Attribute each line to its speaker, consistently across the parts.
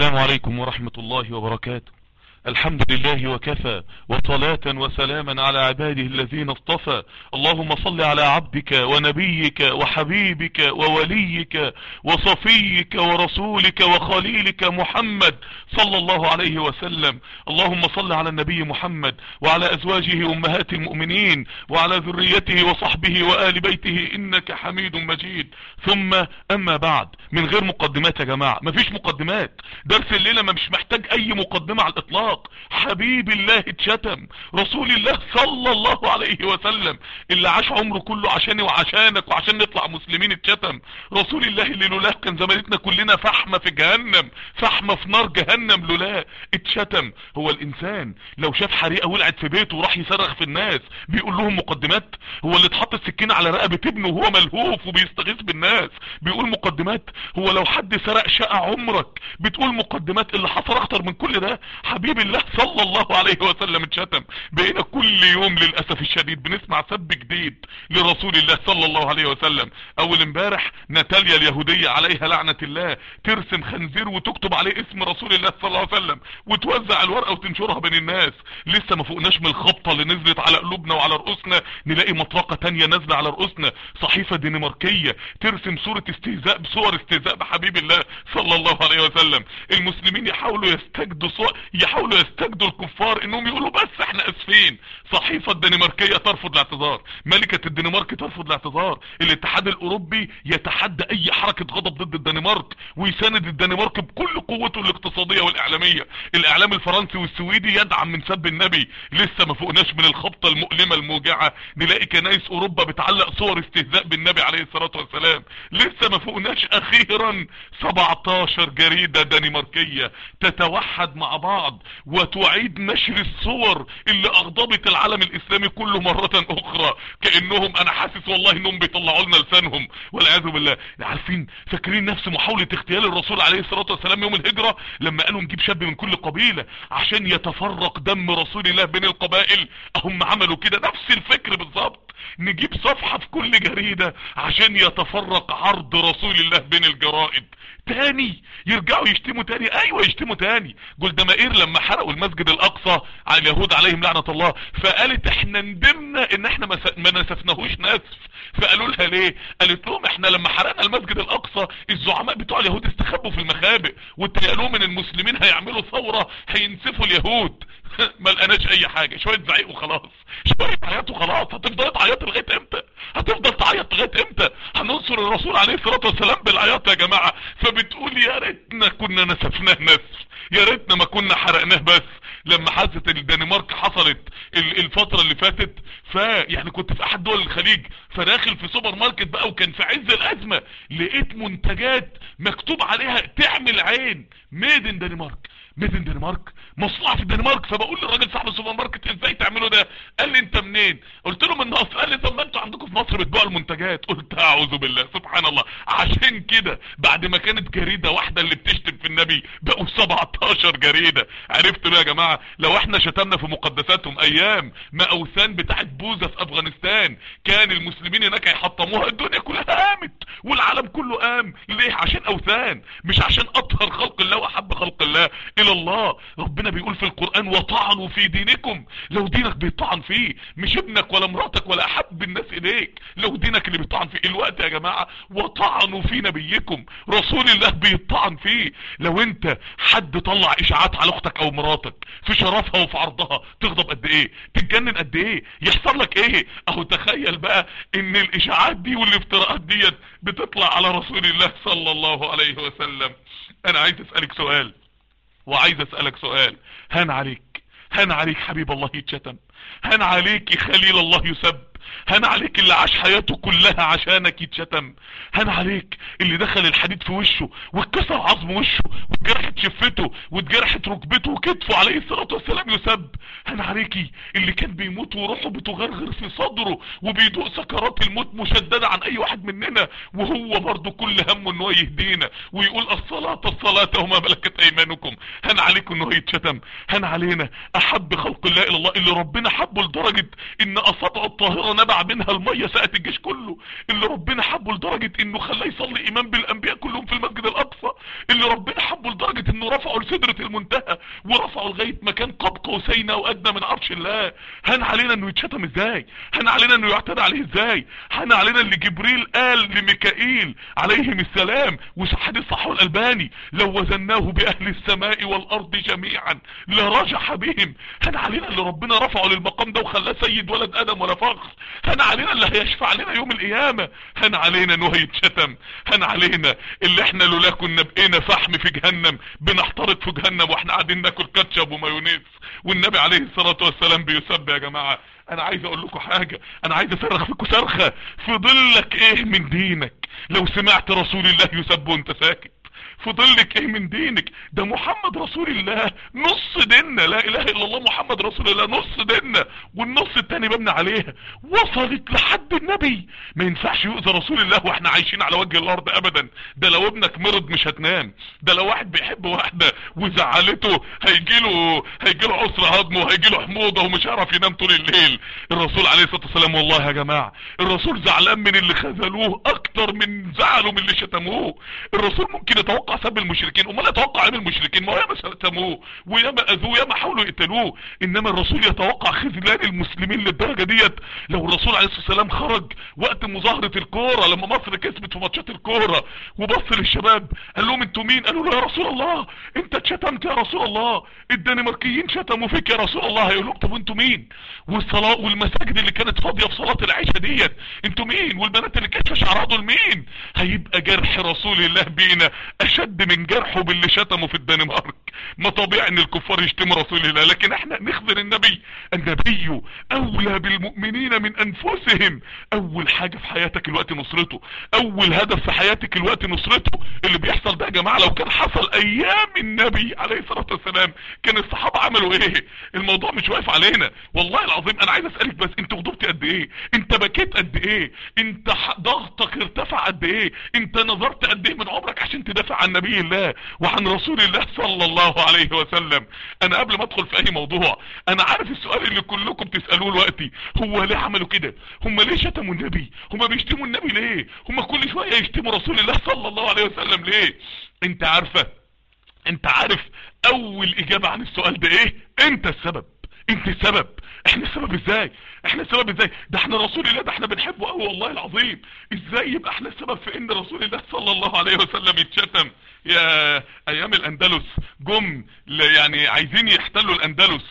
Speaker 1: السلام عليكم ورحمة الله وبركاته الحمد لله وكفى وصلاة وسلاما على عباده الذين اصطفى اللهم صل على عبدك ونبيك وحبيبك ووليك وصفيك ورسولك وخليلك محمد صلى الله عليه وسلم اللهم صل على النبي محمد وعلى ازواجه امهات المؤمنين وعلى ذريته وصحبه وآل بيته انك حميد مجيد ثم اما بعد من غير مقدمات يا جماعة مفيش مقدمات درس الليلة ما مش محتاج اي مقدمة على الاطلاق حبيب الله اتشتم رسول الله صلى الله عليه وسلم اللي عاش عمره كله عشاني وعشانك وعشان نطلع مسلمين اتشتم رسول الله اللي لولاه كان زمانتنا كلنا فحمة في جهنم فحمة في نار جهنم لولاه اتشتم هو الانسان لو شاف حريقة ولعت في بيته وراح يصرخ في الناس بيقول لهم مقدمات هو اللي اتحط السكينة على رقبة ابنه وهو ملهوف وبيستغيث بالناس بيقول مقدمات هو لو حد سرق شقة عمرك بتقول مقدمات اللي حصل اكتر من كل ده حبيب الله صلى الله عليه وسلم اتشتم بقينا كل يوم للأسف الشديد بنسمع سب جديد لرسول الله صلى الله عليه وسلم اول امبارح ناتاليا اليهودية عليها لعنة الله ترسم خنزير وتكتب عليه اسم رسول الله صلى الله عليه وسلم وتوزع الورقة وتنشرها بين الناس لسه ما فوقناش من الخبطة اللي نزلت على قلوبنا وعلى رؤوسنا نلاقي مطرقة تانية نازلة على رؤوسنا صحيفة دنماركية ترسم صورة استهزاء بصور استهزاء بحبيب الله صلى الله عليه وسلم المسلمين يحاولوا يستجدوا صور يحاولوا يستجدوا الكفار انهم يقولوا بس احنا اسفين صحيفة الدنماركية ترفض الاعتذار ملكة الدنمارك ترفض الاعتذار الاتحاد الاوروبي يتحدى اي حركة غضب ضد الدنمارك ويساند الدنمارك بكل قوته الاقتصادية والاعلامية الاعلام الفرنسي والسويدي يدعم من سب النبي لسه ما فوقناش من الخبطة المؤلمة الموجعة نلاقي كنايس اوروبا بتعلق صور استهزاء بالنبي عليه الصلاة والسلام لسه ما فوقناش اخيرا 17 جريدة دنماركية تتوحد مع بعض وتعيد نشر الصور اللي اغضبت العالم الاسلامي كله مرة اخرى كأنهم انا حاسس والله انهم بيطلعوا لنا لسانهم والعياذ بالله عارفين فاكرين نفس محاولة اغتيال الرسول عليه الصلاة والسلام يوم الهجرة لما قالوا نجيب شاب من كل قبيلة عشان يتفرق دم رسول الله بين القبائل هم عملوا كده نفس الفكر بالظبط نجيب صفحة في كل جريدة عشان يتفرق عرض رسول الله بين الجرائد تاني يرجعوا يشتموا تاني ايوه يشتموا تاني جولدمائير لما حرقوا المسجد الاقصى على اليهود عليهم لعنة الله فقالت احنا ندمنا ان احنا ما نسفناهوش نسف فقالوا لها ليه قالت لهم احنا لما حرقنا المسجد الاقصى الزعماء بتوع اليهود استخبوا في المخابئ واتهيألوا من المسلمين هيعملوا ثورة هينسفوا اليهود ما لقناش اي حاجة شوية زعيق وخلاص شوية عياط وخلاص هتفضل تعيط لغاية امتى هتفضل تعيط لغاية امتى هننصر الرسول عليه الصلاة والسلام بالعياط يا جماعة فبتقول يا ريتنا كنا نسفناه نسف يا ريتنا ما كنا حرقناه بس لما حادثة الدنمارك حصلت الفترة اللي فاتت فيعني كنت في احد دول الخليج فداخل في سوبر ماركت بقى وكان في عز الازمة لقيت منتجات مكتوب عليها تعمل عين ميد ان دنمارك ميد ان دنمارك مصنوعه في الدنمارك فبقول للراجل صاحب السوبر ماركت ازاي تعملوا ده قال لي انت منين قلت له من مصر قال لي طب ما انتوا عندكم في مصر بتبيعوا المنتجات قلت اعوذ بالله سبحان الله عشان كده بعد ما كانت جريده واحده اللي بتشتم في النبي بقوا 17 جريده عرفتوا ليه يا جماعه لو احنا شتمنا في مقدساتهم ايام ما اوثان بتاعت بوذا في افغانستان كان المسلمين هناك هيحطموها الدنيا كلها قامت والعالم كله قام ليه عشان اوثان مش عشان اطهر خلق الله واحب خلق الله الى الله ربنا بيقول في القرآن وطعنوا في دينكم لو دينك بيطعن فيه مش ابنك ولا مراتك ولا احب الناس اليك لو دينك اللي بيطعن فيه الوقت يا جماعة وطعنوا في نبيكم رسول الله بيطعن فيه لو انت حد طلع اشاعات على اختك او مراتك في شرفها وفي عرضها تغضب قد ايه تتجنن قد ايه يحصل لك ايه اهو تخيل بقى ان الاشاعات دي والافتراءات ديت بتطلع على رسول الله صلى الله عليه وسلم انا عايز اسألك سؤال وعايز اسألك سؤال هان عليك هان عليك حبيب الله يتشتم هان عليك خليل الله يسب هان عليك اللي عاش حياته كلها عشانك يتشتم هان عليك اللي دخل الحديد في وشه واتكسر عظم وشه واتجرحت شفته واتجرحت ركبته وكتفه عليه الصلاة والسلام يسب هان عليكي اللي كان بيموت وروحه بتغرغر في صدره وبيدوق سكرات الموت مشددة عن اي واحد مننا وهو برضه كل همه ان هو يهدينا ويقول الصلاة الصلاة وما ملكت ايمانكم هان عليكم انه يتشتم هان علينا احب خلق الله الى الله اللي ربنا حبه لدرجة ان اصابعه الطاهرة نبع منها المية ساعة الجيش كله اللي ربنا حبه لدرجة انه خلاه يصلي امام بالانبياء كلهم في المسجد الاقصى اللي ربنا حبه لدرجة انه رفعه لسدرة المنتهى ورفعه لغاية مكان قاب قوسين او ادنى من عرش الله هان علينا انه يتشتم ازاي هان علينا انه يعتدى عليه ازاي هان علينا اللي جبريل قال لميكائيل عليهم السلام وحديث صحه الالباني لو وزناه باهل السماء والارض جميعا لرجح بهم هان علينا اللي ربنا رفعه للمقام ده وخلاه سيد ولد ادم ولا فخر هان علينا اللي هيشفع لنا يوم القيامة هان علينا انه هيتشتم هان علينا اللي احنا لولا كنا بقينا فحم في جهنم بنحترق في جهنم واحنا قاعدين ناكل كاتشب ومايونيز والنبي عليه الصلاة والسلام بيسب يا جماعة انا عايز اقول لكم حاجة انا عايز اصرخ فيكم صرخة فضل لك ايه من دينك لو سمعت رسول الله يسب وانت ساكت فضل لك ايه من دينك ده محمد رسول الله نص ديننا لا اله الا الله محمد رسول الله نص ديننا والنص التاني مبني عليها وصلت لحد النبي ما ينفعش يؤذى رسول الله واحنا عايشين على وجه الارض ابدا ده لو ابنك مرض مش هتنام ده لو واحد بيحب واحدة وزعلته هيجيله هيجيله عسر هضم وهيجيله حموضة ومش هيعرف ينام طول الليل الرسول عليه الصلاة والسلام والله يا جماعة الرسول زعلان من اللي خذلوه اكتر من زعله من اللي شتموه الرسول ممكن يتوقع سب المشركين امال يتوقع عن المشركين ما هو ياما شتموه وياما اذوه ياما حاولوا يقتلوه انما الرسول يتوقع خذلان المسلمين للدرجة ديت لو الرسول عليه الصلاة والسلام خرج وقت مظاهرة الكورة لما مصر كسبت في ماتشات الكورة وبص للشباب قال لهم انتوا مين قالوا له يا رسول الله انت اتشتمت يا رسول الله الدنماركيين شتموا فيك يا رسول الله هيقول لهم طب وانتوا مين والصلاة والمساجد اللي كانت فاضية في صلاة العشاء ديت انتوا مين والبنات اللي كانت شعرها دول مين هيبقى جرح رسول الله بينا اشد من جرحه باللي شتمه في الدنمارك ما طبيعي ان الكفار يشتموا رسول الله لكن احنا نخبر النبي النبي اولى بالمؤمنين من انفسهم اول حاجة في حياتك الوقت نصرته اول هدف في حياتك الوقت نصرته اللي بيحصل ده يا جماعة لو كان حصل ايام النبي عليه الصلاة والسلام كان الصحابة عملوا ايه الموضوع مش واقف علينا والله العظيم انا عايز اسألك بس انت غضبت قد ايه انت بكيت قد ايه انت ضغطك ارتفع قد ايه انت نظرت قد ايه من عمرك عشان تدافع عن نبي الله وعن رسول الله صلى الله عليه وسلم انا قبل ما ادخل في اي موضوع انا عارف السؤال اللي كلكم تسألوه دلوقتي هو ليه عملوا كده هم ليه شتموا النبي هم بيشتموا النبي ليه هم كل شوية يشتموا رسول الله صلى الله عليه وسلم ليه انت عارفة انت عارف اول اجابة عن السؤال ده ايه انت السبب انت السبب احنا السبب ازاي احنا السبب ازاي ده احنا رسول الله ده احنا بنحبه قوي والله العظيم ازاي يبقى احنا السبب في ان رسول الله صلى الله عليه وسلم يتشتم يا ايام الاندلس جم يعني عايزين يحتلوا الاندلس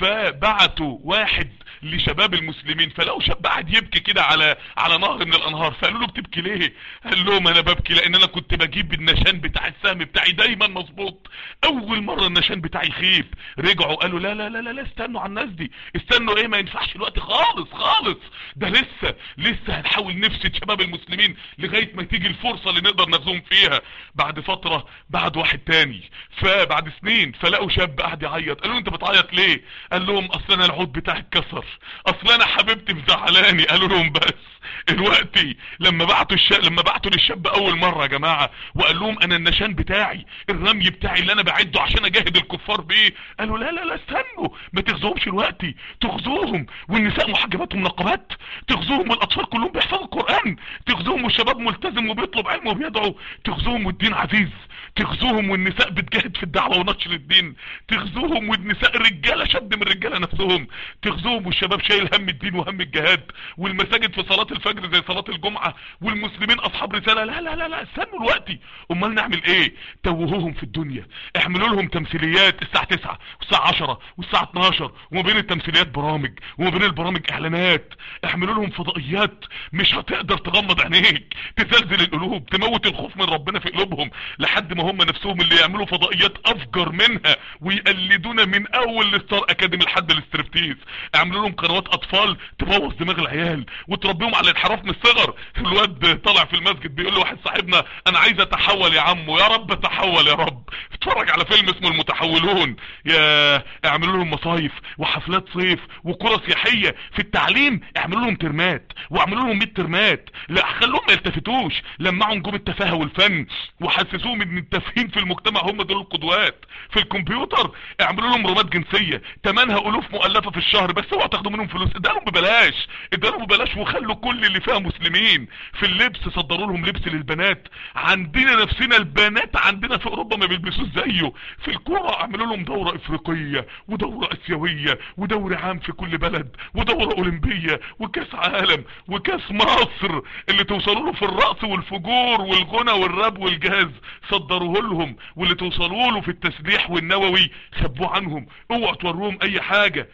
Speaker 1: فبعتوا واحد لشباب المسلمين فلقوا شاب قاعد يبكي كده على على نهر من الانهار فقالوا له بتبكي ليه قال لهم انا ببكي لان انا كنت بجيب النشان بتاع السهم بتاعي دايما مظبوط اول مرة النشان بتاعي يخيب رجعوا قالوا لا لا لا لا, لا استنوا على الناس دي استنوا ايه ما ينفعش الوقت خالص خالص ده لسه لسه هنحاول نفسد شباب المسلمين لغاية ما تيجي الفرصة اللي نقدر نغزوهم فيها بعد فترة بعد واحد تاني فبعد سنين فلقوا شاب قاعد يعيط قالوا انت بتعيط ليه قال لهم اصل انا العود بتاعي اتكسر اصل انا حبيبتي مزعلاني قالوا لهم بس دلوقتي لما بعتوا الش... لما بعتوا للشاب اول مرة يا جماعة وقال لهم انا النشان بتاعي الرمي بتاعي اللي انا بعده عشان اجاهد الكفار بيه قالوا لا لا لا استنوا ما تغزوهمش دلوقتي تغزوهم والنساء محجبات ومنقبات تغزوهم والاطفال كلهم بيحفظوا القرآن تغزوهم والشباب ملتزم وبيطلب علم وبيدعو تغزوهم والدين عزيز تغزوهم والنساء بتجاهد في الدعوة ونشر الدين تغزوهم والنساء الرجالة شد من الرجالة نفسهم تغزوهم والشباب شايل هم الدين وهم الجهاد والمساجد في صلاة الفجر زي صلاة الجمعة والمسلمين اصحاب رسالة لا لا لا لا استنوا الوقت امال نعمل ايه توهوهم في الدنيا اعملوا لهم تمثيليات الساعة 9 والساعة 10 والساعة 12 وما بين التمثيليات برامج وما بين البرامج اعلانات اعملوا لهم فضائيات مش هتقدر تغمض عينيك تزلزل القلوب تموت الخوف من ربنا في قلوبهم لحد ما هم نفسهم اللي يعملوا فضائيات فضائيات افجر منها ويقلدونا من اول الستار اكاديمي لحد الاستريبتيز اعملوا لهم قنوات اطفال تبوظ دماغ العيال وتربيهم على الانحراف من الصغر الواد طالع في المسجد بيقول له واحد صاحبنا انا عايز اتحول يا عمو يا رب اتحول يا رب اتفرج على فيلم اسمه المتحولون يا اعملوا لهم مصايف وحفلات صيف وكرة سياحية في التعليم اعملوا لهم ترمات واعملوا لهم 100 ترمات لا خلوهم ما يلتفتوش لمعوا نجوم التفاهه والفن وحسسوهم ان التافهين في المجتمع هم دول القدوات في الكمبيوتر اعملوا لهم رومات جنسيه تمنها الوف مؤلفه في الشهر بس اوعوا تاخدوا منهم فلوس ادالهم ببلاش ادالهم ببلاش وخلوا كل اللي فيها مسلمين في اللبس صدروا لهم لبس للبنات عندنا نفسنا البنات عندنا في اوروبا ما بيلبسوش زيه في الكوره اعملوا لهم دوره افريقيه ودوره اسيويه ودوري عام في كل بلد ودوره اولمبيه وكاس عالم وكاس مصر اللي توصلوا له في الرقص والفجور والغنى والراب والجاز صدروه لهم واللي توصلوا له في التسليح والنووي خبوه عنهم اوعوا توروهم اي حاجة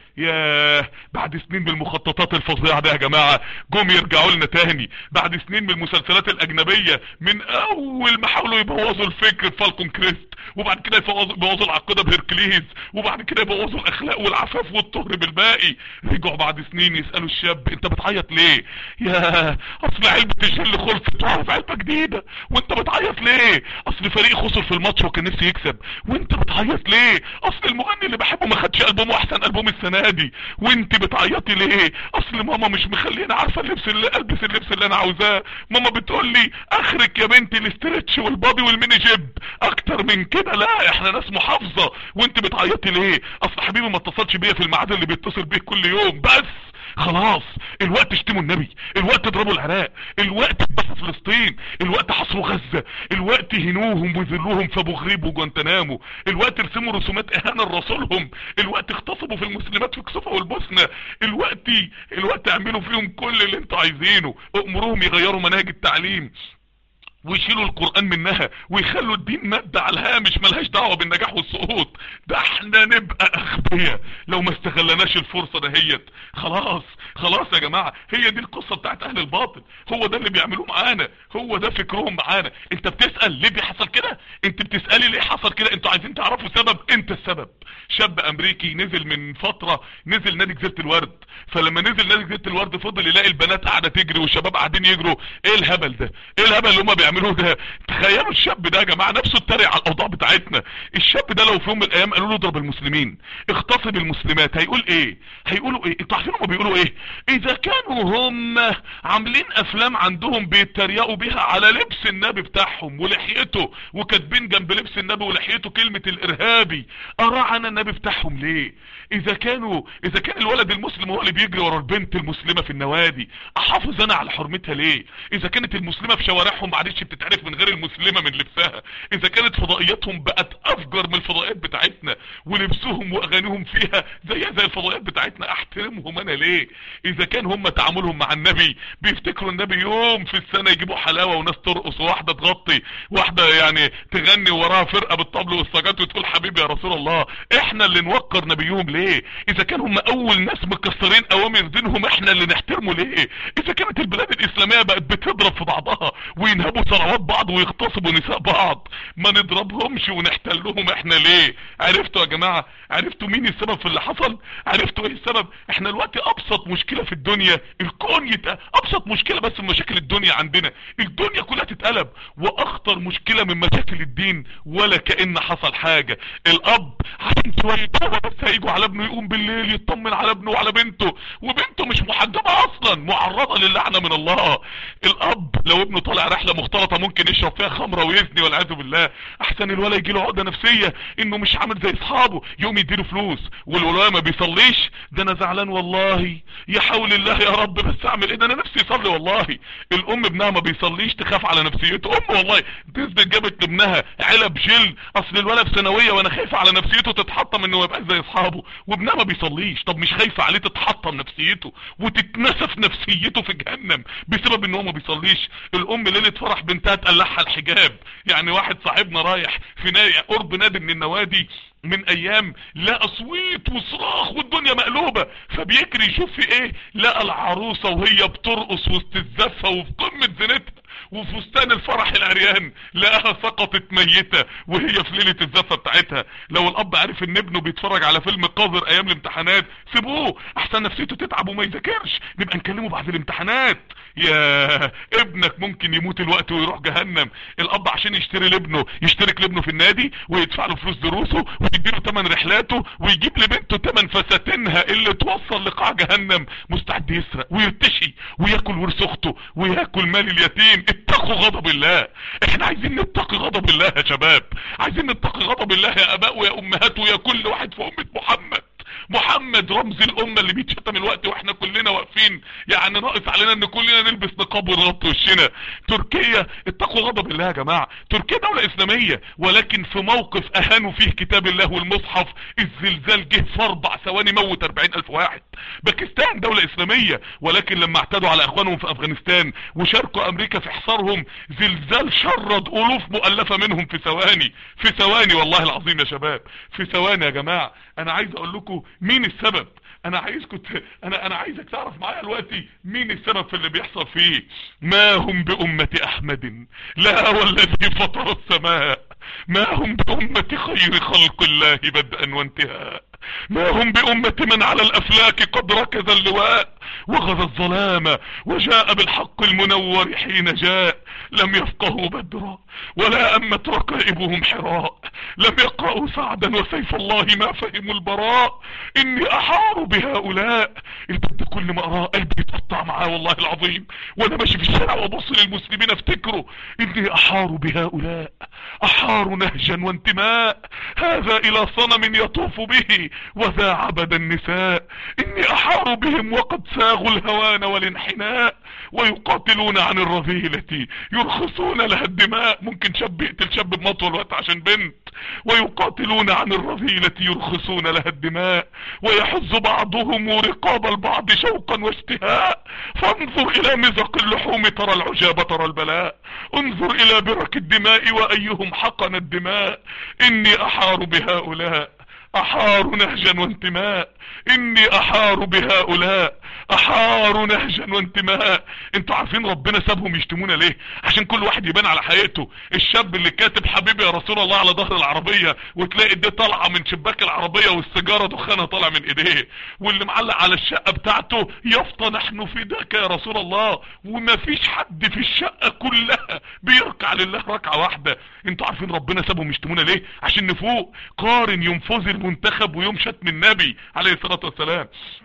Speaker 1: يا بعد سنين من المخططات الفظيعة دي يا جماعة جم يرجعوا لنا تاني بعد سنين من المسلسلات الاجنبية من اول ما حاولوا يبوظوا الفكر فالكون كريست وبعد كده يبوظوا العقيدة بهركليز وبعد كده يبوظوا الاخلاق والعفاف والطهر بالباقي رجعوا بعد سنين يسألوا الشاب انت بتعيط ليه يا اصل علبة الجل خلصت وعرف علبة جديدة وانت بتعيط ليه اصل فريق خسر في الماتش وكان نفسي يكسب وانت بتعيط ليه اصل المغني اللي بحبه ما خدش البوم احسن البوم السنة دي وانت بتعيطي ليه اصل ماما مش مخليني عارفة اللبس اللي البس اللبس اللي انا عاوزاه ماما بتقول لي اخرك يا بنتي الاسترتش والبادي والميني جيب اكتر من كده لا احنا ناس محافظة وانت بتعيطي ليه اصل حبيبي ما اتصلش بيا في الميعاد اللي بيتصل بيه كل يوم بس خلاص الوقت اشتموا النبي الوقت اضربوا العراق الوقت اتبسوا فلسطين الوقت حصروا غزة الوقت هنوهم وذلوهم في ابو غريب وجوانتنامو الوقت رسموا رسومات اهانة لرسولهم الوقت اغتصبوا في المسلمات في كسوفة والبوسنة الوقت الوقت اعملوا فيهم كل اللي انتوا عايزينه امروهم يغيروا مناهج التعليم ويشيلوا القرآن منها ويخلوا الدين مادة على الهامش ملهاش دعوة بالنجاح والسقوط ده احنا نبقى اغبياء لو ما استغلناش الفرصة دهيت خلاص خلاص يا جماعة هي دي القصة بتاعت اهل الباطل هو ده اللي بيعملوه معانا هو ده فكرهم معانا انت بتسأل ليه بيحصل كده انت بتسألي ليه حصل كده انتوا عايزين تعرفوا سبب انت السبب شاب امريكي نزل من فترة نزل نادي جزيرة الورد فلما نزل نادي جزيرة الورد فضل يلاقي البنات قاعدة تجري والشباب قاعدين يجروا ايه الهبل ده ايه الهبل اللي هم بيعملوه ده تخيلوا الشاب ده يا جماعة نفسه اتريق على الاوضاع بتاعتنا الشاب ده لو في يوم من الايام قالوا له اضرب المسلمين اغتصب المسلمات هيقول ايه هيقولوا ايه انتوا عارفين هم بيقولوا ايه اذا كانوا هم عاملين افلام عندهم بيتريقوا بيها على لبس النبي بتاعهم ولحيته وكاتبين جنب لبس النبي ولحيته كلمة الارهابي اراعنا النبي بتاعهم ليه اذا كانوا اذا كان الولد المسلم هو اللي بيجري ورا البنت المسلمة في النوادي احافظ انا على حرمتها ليه اذا كانت المسلمة في شوارعهم معلش بتتعرف من غير المسلمة من لبسها اذا كانت فضائياتهم بقت افجر من الفضائيات بتاعتنا ولبسهم واغانيهم فيها زيها زي الفضائيات بتاعتنا احترمهم انا ليه اذا كان هم تعاملهم مع النبي بيفتكروا النبي يوم في السنة يجيبوا حلاوة وناس ترقص وواحدة تغطي واحدة يعني تغني وراها فرقة بالطبل والسجات وتقول حبيبي يا رسول الله احنا اللي نوقر نبيهم ليه اذا كان هم اول ناس مكسرين اوامر دينهم احنا اللي نحترمه ليه اذا كانت البلاد الاسلامية بقت بتضرب في بعضها وينهبوا ثروات بعض ويغتصبوا نساء بعض ما نضربهمش ونحتلهم احنا ليه عرفتوا يا جماعة عرفتوا مين السبب في اللي حصل عرفتوا ايه السبب احنا دلوقتي ابسط مشكلة في الدنيا الكون يتق... ابسط مشكلة بس من مشاكل الدنيا عندنا الدنيا كلها تتقلب واخطر مشكلة من مشاكل الدين ولا كأن حصل حاجة الاب عشان شوية بابا بس هيجوا على ابنه يقوم بالليل يطمن على ابنه وعلى بنته وبنته مش محجبة اصلا معرضة للعنة من الله الاب لو ابنه طالع رحلة مختلطة ممكن يشرب فيها خمرة ويزني والعياذ بالله احسن الولا يجي له عقدة نفسية انه مش عامل زي اصحابه يقوم يديله فلوس والولا ما بيصليش ده انا زعلان والله يا حول الله يا رب بس اعمل ايه ده انا نفسي يصلي والله الام ابنها ما بيصليش تخاف على نفسيته ام والله تنزل جابت لابنها علب جل اصل الولد في ثانويه وانا خايفه على نفسيته تتحطم انه ما يبقاش زي اصحابه وابنها ما بيصليش طب مش خايفه عليه تتحطم نفسيته وتتنسف نفسيته في جهنم بسبب ان هو ما بيصليش الام ليله فرح بنتها تقلعها الحجاب يعني واحد صاحبنا رايح في نادي قرب نادي من النوادي من ايام لقى صويت وصراخ والدنيا مقلوبة فبيجري يشوف في ايه لقى العروسة وهي بترقص وسط الزفة وفي قمة زينتها وفستان الفرح العريان لقاها سقطت ميتة وهي في ليلة الزفة بتاعتها لو الاب عارف ان ابنه بيتفرج على فيلم قذر ايام الامتحانات سيبوه احسن نفسيته تتعب وما يذاكرش نبقى نكلمه بعد الامتحانات يا ابنك ممكن يموت الوقت ويروح جهنم الاب عشان يشتري لابنه يشترك لابنه في النادي ويدفع له فلوس دروسه ويديله ثمن رحلاته ويجيب لبنته ثمن فساتينها اللي توصل لقاع جهنم مستعد يسرق ويرتشي وياكل ورث اخته وياكل مال اليتيم اتقوا غضب الله احنا عايزين نتقي غضب الله يا شباب عايزين نتقي غضب الله يا اباء ويا امهات ويا كل واحد في امة محمد محمد رمز الامة اللي بيتشتم الوقت واحنا كلنا واقفين يعني ناقص علينا ان كلنا نلبس نقاب ونغطي وشنا تركيا اتقوا غضب الله يا جماعة تركيا دولة اسلامية ولكن في موقف اهانوا فيه كتاب الله والمصحف الزلزال جه في اربع ثواني موت 40 الف واحد باكستان دولة اسلامية ولكن لما اعتدوا على اخوانهم في افغانستان وشاركوا امريكا في حصارهم زلزال شرد الوف مؤلفة منهم في ثواني في ثواني والله العظيم يا شباب في ثواني يا جماعة انا عايز اقول لكم مين السبب انا عايزكم ت... انا انا عايزك تعرف معايا دلوقتي مين السبب في اللي بيحصل فيه ما هم بأمة احمد لا والذي فطر السماء ما هم بأمة خير خلق الله بدءا وانتهاء ما هم بأمة من على الأفلاك قد ركز اللواء وغذى الظلام وجاء بالحق المنور حين جاء لم يفقهوا بدرا ولا أمت ركائبهم حراء لم يقرأوا سعدا وسيف الله ما فهموا البراء إني أحار بهؤلاء البنت كل ما أراه قلبي يتقطع معاه والله العظيم وأنا ماشي في الشارع وأبص للمسلمين أفتكره إني أحار بهؤلاء أحار نهجا وانتماء هذا إلى صنم يطوف به وذا عبد النساء إني أحار بهم وقد ساغوا الهوان والانحناء ويقاتلون عن الرذيلة يرخصون لها الدماء ممكن شاب يقتل شاب بمطوى الوقت عشان بنت ويقاتلون عن الرذيلة يرخصون لها الدماء ويحز بعضهم رقاب البعض شوقا واشتهاء فانظر الى مزق اللحوم ترى العجاب ترى البلاء انظر الى برك الدماء وايهم حقن الدماء اني احار بهؤلاء احار نهجا وانتماء اني احار بهؤلاء احار نهجا وانتماء انتوا عارفين ربنا سابهم يشتمونا ليه عشان كل واحد يبان على حقيقته الشاب اللي كاتب حبيبي يا رسول الله على ظهر العربية وتلاقي ايديه طالعة من شباك العربية والسيجارة دخانها طالع من ايديه واللي معلق على الشقة بتاعته يافطة نحن فداك يا رسول الله ومفيش حد في الشقة كلها بيركع لله ركعة واحدة انتوا عارفين ربنا سابهم يشتمونا ليه عشان نفوق قارن ينفذ المنتخب ويوم شتم النبي عليه الصلاة والسلام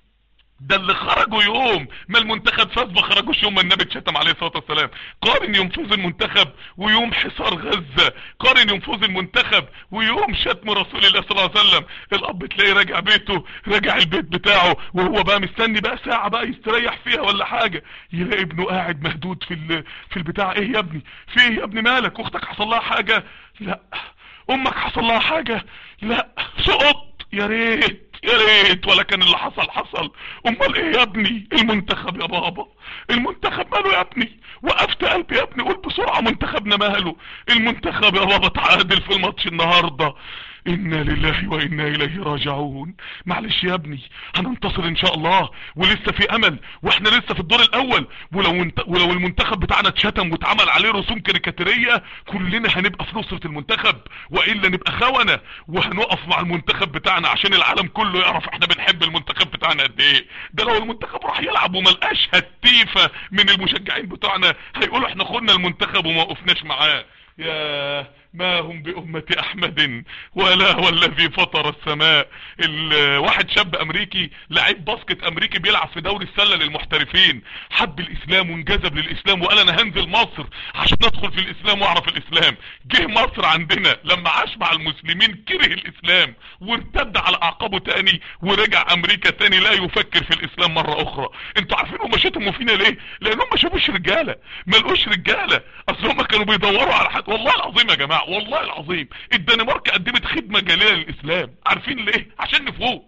Speaker 1: ده اللي خرجوا يوم ما المنتخب فاز ما خرجوش يوم ما النبي اتشتم عليه الصلاه والسلام قارن يوم فوز المنتخب ويوم حصار غزه قارن يوم فوز المنتخب ويوم شتم رسول الله صلى الله عليه وسلم الاب تلاقيه راجع بيته راجع البيت بتاعه وهو بقى مستني بقى ساعه بقى يستريح فيها ولا حاجه يلاقي ابنه قاعد مهدود في ال... في البتاع ايه يا ابني في ايه يا ابني مالك اختك حصل لها حاجه لا امك حصل لها حاجه لا سقط يا ريت يا ريت ولا كان اللي حصل حصل امال ايه يا ابني المنتخب يا بابا المنتخب ماله يا ابني وقفت قلبي يا ابني قول بسرعة منتخبنا ماله المنتخب يا بابا تعادل في الماتش النهاردة انا لله وانا اليه راجعون معلش يا ابني هننتصر ان شاء الله ولسه في امل واحنا لسه في الدور الاول ولو انت ولو المنتخب بتاعنا اتشتم واتعمل عليه رسوم كاريكاتيريه كلنا هنبقى في نصرة المنتخب والا نبقى خونة وهنقف مع المنتخب بتاعنا عشان العالم كله يعرف احنا بنحب المنتخب بتاعنا قد ايه ده لو المنتخب راح يلعب وملقاش هتيفة من المشجعين بتوعنا هيقولوا احنا خدنا المنتخب وما وقفناش معاه يا ما هم بأمة أحمد ولا والذي فطر السماء واحد شاب أمريكي لعيب باسكت أمريكي بيلعب في دوري السلة للمحترفين حب الإسلام وانجذب للإسلام وقال أنا هنزل مصر عشان أدخل في الإسلام وأعرف الإسلام جه مصر عندنا لما عاش مع المسلمين كره الإسلام وارتد على أعقابه تاني ورجع أمريكا تاني لا يفكر في الإسلام مرة أخرى انتوا عارفين هم شتموا فينا ليه؟ لأنهم ما شافوش رجالة ما لقوش رجالة أصل هم كانوا بيدوروا على حد والله العظيم يا جماعة والله العظيم الدنمارك قدمت خدمة جليلة للإسلام عارفين ليه عشان نفوق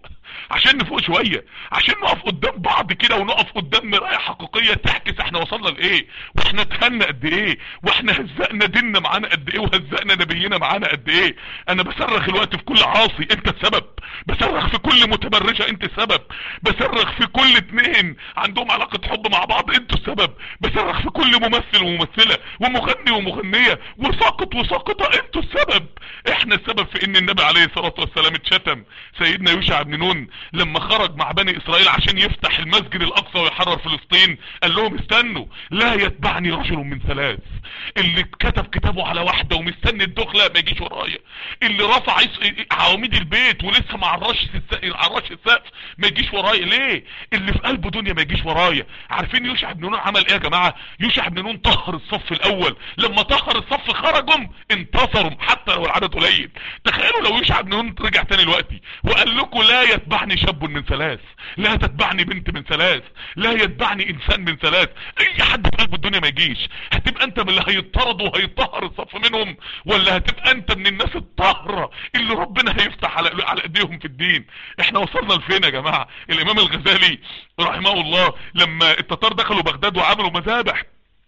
Speaker 1: عشان نفوق شوية عشان نقف قدام بعض كده ونقف قدام مراية حقيقية تعكس احنا وصلنا لايه واحنا اتهنا قد ايه واحنا هزقنا ديننا معانا قد ايه وهزقنا نبينا معانا قد ايه انا بصرخ الوقت في كل عاصي انت السبب بصرخ في كل متبرجة انت السبب بصرخ في كل اتنين عندهم علاقة حب مع بعض انتوا السبب بصرخ في كل ممثل وممثلة ومغني ومغنية وساقط وساقطة انتوا السبب احنا السبب في ان النبي عليه الصلاة والسلام اتشتم سيدنا يوشع بن نون لما خرج مع بني اسرائيل عشان يفتح المسجد الاقصى ويحرر فلسطين قال لهم استنوا لا يتبعني رجل من ثلاث اللي كتب كتابه على واحدة ومستني الدخلة ما يجيش ورايا اللي رفع عواميد البيت ولسه ما عرش عرش السقف ما يجيش ورايا ليه اللي في قلبه دنيا ما يجيش ورايا عارفين يوشع بن نون عمل ايه يا جماعة يوشع بن نون طهر الصف الاول لما طهر الصف خرجوا انتصروا حتى لو العدد قليل تخيلوا لو يوشع بن نون رجع تاني دلوقتي وقال لكم لا يتبعني شاب من ثلاث لا تتبعني بنت من ثلاث لا يتبعني انسان من ثلاث اي حد في قلب الدنيا ما يجيش هتبقى انت من اللي هيطرد وهيطهر الصف منهم ولا هتبقى انت من الناس الطاهرة اللي ربنا هيفتح على على ايديهم في الدين احنا وصلنا لفين يا جماعة الامام الغزالي رحمه الله لما التتار دخلوا بغداد وعملوا مذابح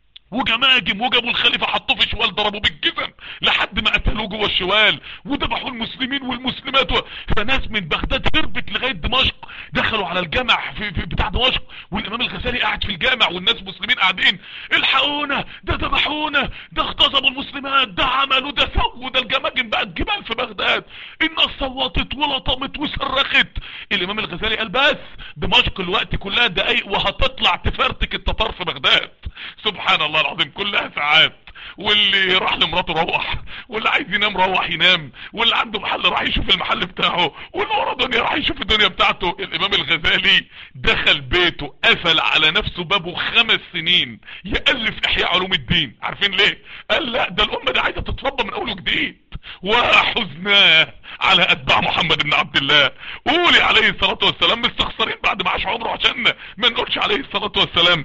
Speaker 1: وجماجم وجابوا الخليفة حطوه في شوال ضربوه بالجزم لحد ما قتلوه جوه الشوال وذبحوا المسلمين والمسلمات و... فناس من بغداد هربت لغاية دمشق دخلوا على الجامع في, في بتاع دمشق والامام الغزالي قاعد في الجامع والناس مسلمين قاعدين الحقونا ده ذبحونا ده اغتصبوا المسلمات ده عملوا ده سووا ده الجماجم بقت جبال في بغداد الناس صوتت ولطمت وصرخت الامام الغزالي قال بس دمشق الوقت كلها دقايق وهتطلع تفرتك التتار في بغداد سبحان الله العظيم كلها ساعات واللي راح لمراته روح واللي عايز ينام روح ينام واللي عنده محل راح يشوف المحل بتاعه واللي ورا دنيا راح يشوف الدنيا بتاعته الامام الغزالي دخل بيته قفل على نفسه بابه خمس سنين يألف احياء علوم الدين عارفين ليه قال لا ده الامة دي عايزة تتربى من اول وجديد وحزناه على اتباع محمد بن عبد الله قولي عليه الصلاة والسلام مستخسرين بعد ما عاش عمره عشان ما نقولش عليه الصلاة والسلام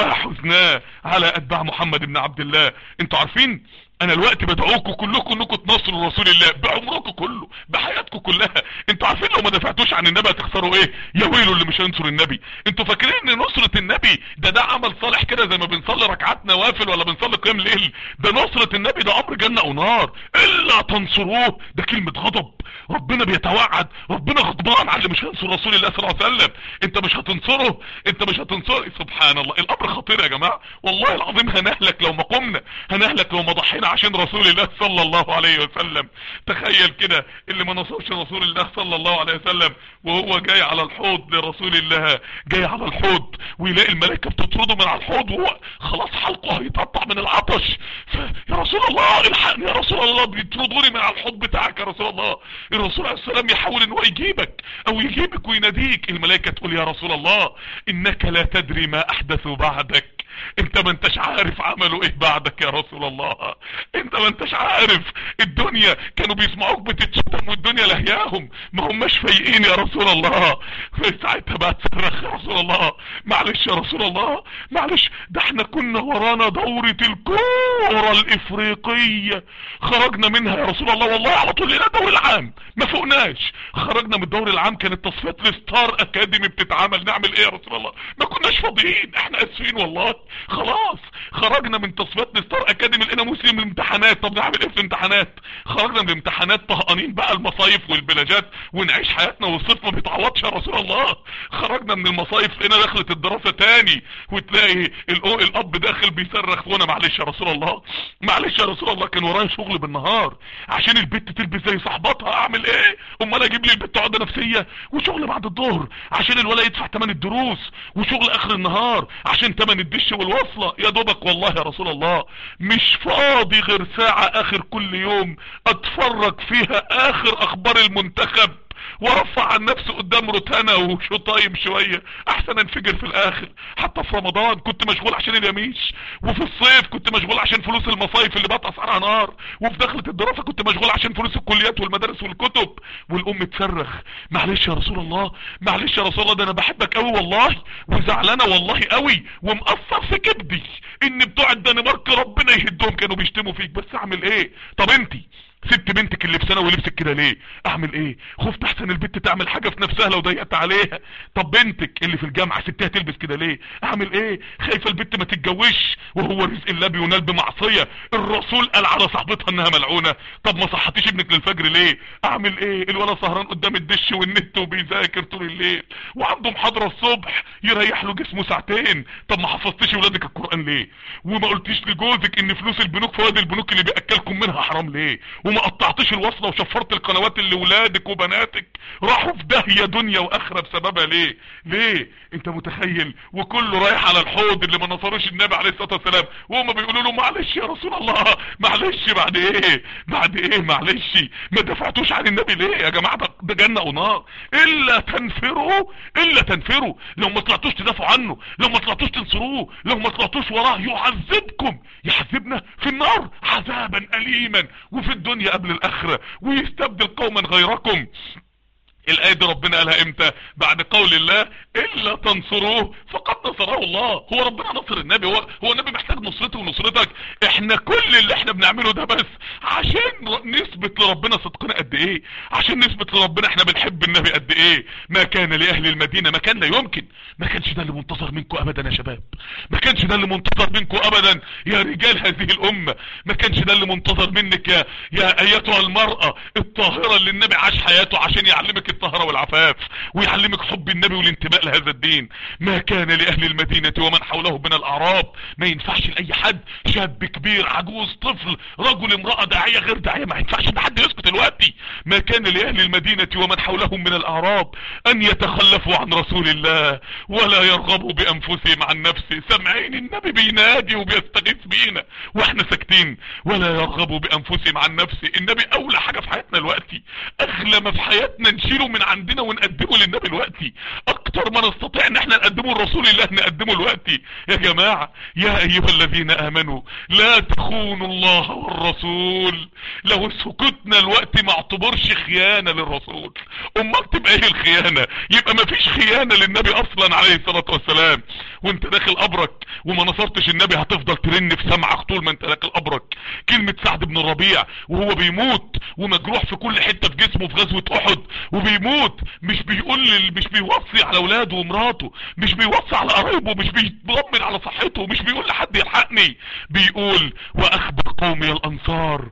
Speaker 1: وحزناه على اتباع محمد بن عبد الله انتوا عارفين انا الوقت بدعوكم كلكم انكم تنصروا رسول الله بعمركم كله بحياتكم كلها انتوا عارفين لو ما دفعتوش عن النبي هتخسروا ايه يا ويلوا اللي مش هينصر النبي انتوا فاكرين ان نصرة النبي ده ده عمل صالح كده زي ما بنصلي ركعات نوافل ولا بنصلي قيام ليل ده نصرة النبي ده امر جنة او نار الا تنصروه ده كلمة غضب ربنا بيتوعد ربنا غضبان على اللي مش هينصر رسول الله صلى الله عليه وسلم انت مش هتنصره انت مش هتنصره سبحان الله الامر خطير يا جماعة والله العظيم هنهلك لو ما قمنا هنهلك لو ما ضحينا عشان رسول الله صلى الله عليه وسلم تخيل كده اللي ما نصرش رسول الله صلى الله عليه وسلم وهو جاي على الحوض لرسول الله جاي على الحوض ويلاقي الملائكة بتطرده من على الحوض وهو خلاص حلقه هيتقطع من العطش يا رسول الله الحقني يا رسول الله بيطردوني من على الحوض بتاعك يا رسول الله الرسول عليه السلام يحاول ان هو يجيبك او يجيبك ويناديك الملائكة تقول يا رسول الله انك لا تدري ما احدثوا بعدك انت ما انتش عارف عملوا ايه بعدك يا رسول الله انت ما انتش عارف الدنيا كانوا بيسمعوك بتتشتم والدنيا لهياهم ما هماش فايقين يا رسول الله ساعتها بقى تصرخ يا رسول الله معلش يا رسول الله معلش ده احنا كنا ورانا دورة الكورة الافريقية خرجنا منها يا رسول الله والله على طول لنا الدوري العام ما فوقناش خرجنا من الدوري العام كانت تصفيات الستار اكاديمي بتتعمل نعمل ايه يا رسول الله ما كناش فاضيين احنا اسفين والله خلاص خرجنا من تصفيات الستار اكاديمي لقينا مسلم الامتحانات طب نعمل ايه في الامتحانات خرجنا من الامتحانات طهقانين بقى المصايف والبلاجات ونعيش حياتنا والصيف ما بيتعوضش يا رسول الله خرجنا من المصايف لقينا دخلت الدراسة تاني وتلاقي الاب داخل بيصرخ وانا معلش يا رسول الله معلش يا رسول الله كان ورايا شغل بالنهار عشان البت تلبس زي صاحباتها اعمل ايه امال اجيب لي البت عقده نفسيه وشغل بعد الظهر عشان الولا يدفع ثمن الدروس وشغل اخر النهار عشان ثمن الدش والوصله يا دوبك والله يا رسول الله مش فاضي غير ساعة اخر كل يوم اتفرج فيها اخر اخبار المنتخب وارفع عن نفسي قدام روتانا وشطايم شوية احسن انفجر في الاخر حتى في رمضان كنت مشغول عشان اليميش وفي الصيف كنت مشغول عشان فلوس المصايف اللي بقت اسعارها نار وفي دخلة الدراسة كنت مشغول عشان فلوس الكليات والمدارس والكتب والام تصرخ معلش يا رسول الله معلش يا رسول الله ده انا بحبك قوي والله وزعلانة والله قوي ومقصر في كبدي ان بتوع الدنمارك ربنا يهدهم كانوا بيشتموا فيك بس اعمل ايه طب انتي سبت بنتك اللي في ثانوي لبست كده ليه اعمل ايه خفت احسن البنت تعمل حاجة في نفسها لو ضيقت عليها طب بنتك اللي في الجامعة سبتها تلبس كده ليه اعمل ايه خايفة البنت ما تتجوزش وهو رزق الله بينال بمعصية الرسول قال على صاحبتها انها ملعونة طب ما صحتيش ابنك للفجر ليه اعمل ايه الولد سهران قدام الدش والنت وبيذاكر طول الليل وعنده محاضرة الصبح يريح له جسمه ساعتين طب ما حفظتيش ولادك القرآن ليه وما قلتيش لجوزك ان فلوس البنوك فوائد البنوك اللي بياكلكم منها حرام ليه وما قطعتيش الوصلة وشفرت القنوات اللي ولادك وبناتك راحوا في داهية دنيا واخرة بسببها ليه ليه انت متخيل وكله رايح على الحوض اللي ما نصروش النبي عليه الصلاة والسلام وهم بيقولوا له معلش يا رسول الله معلش بعد ايه بعد ايه معلش ما دفعتوش عن النبي ليه يا جماعة ده- ده جنة ونار الا تنفروا الا تنفروا لو ما طلعتوش تدافعوا عنه لو ما طلعتوش تنصروه لو ما طلعتوش وراه يعذبكم يعذبنا في النار عذابا اليما وفي الدنيا قبل الاخرة ويستبدل قوما غيركم الآية دي ربنا قالها امتى بعد قول الله إلا تنصروه فقد نصره الله هو ربنا نصر النبي هو, هو النبي محتاج نصرته ونصرتك احنا كل اللي احنا بنعمله ده بس عشان ر- نثبت لربنا صدقنا قد ايه عشان نثبت لربنا احنا بنحب النبي قد ايه ما كان لأهل المدينة ما كان لا يمكن ما كانش ده اللي منتظر منكم ابدا يا شباب ما كانش ده اللي منتظر منكم ابدا يا رجال هذه الامة ما كانش ده اللي منتظر منك يا يا ايتها المرأة الطاهرة اللي النبي عاش حياته عشان يعلمك الطهارة والعفاف ويعلمك حب النبي والانتماء لهذا الدين ما كان لأهل المدينة ومن حوله من الأعراب ما ينفعش لأي حد شاب كبير عجوز طفل رجل امرأة داعية غير داعية ما ينفعش ان حد يسكت دلوقتي ما كان لأهل المدينة ومن حولهم من الأعراب أن يتخلفوا عن رسول الله ولا يرغبوا بأنفسهم عن نفسه سامعين النبي بينادي وبيستغيث بينا واحنا ساكتين ولا يرغبوا بأنفسهم عن نفسه النبي أولى حاجة في حياتنا دلوقتي أغلى ما في حياتنا نشيله من عندنا ونقدمه للنبي دلوقتي أكتر ما نستطيع ان احنا نقدمه لرسول الله نقدمه دلوقتي يا جماعة يا أيها الذين آمنوا لا تخونوا الله والرسول لو سكتنا الوقت ما اعتبرش خيانة للرسول امال تبقى ايه الخيانة يبقى ما فيش خيانة للنبي اصلا عليه الصلاة والسلام وانت داخل قبرك وما نصرتش النبي هتفضل ترن في سمعك طول ما انت داخل قبرك كلمة سعد بن الربيع وهو بيموت ومجروح في كل حتة في جسمه في غزوة احد وبيموت مش بيقول لل- مش بيوصي على اولاده ومراته مش بيوصي على قرايبه مش بيطمن على صحته مش بيقول لحد يلحقني بيقول واخبر قومي الانصار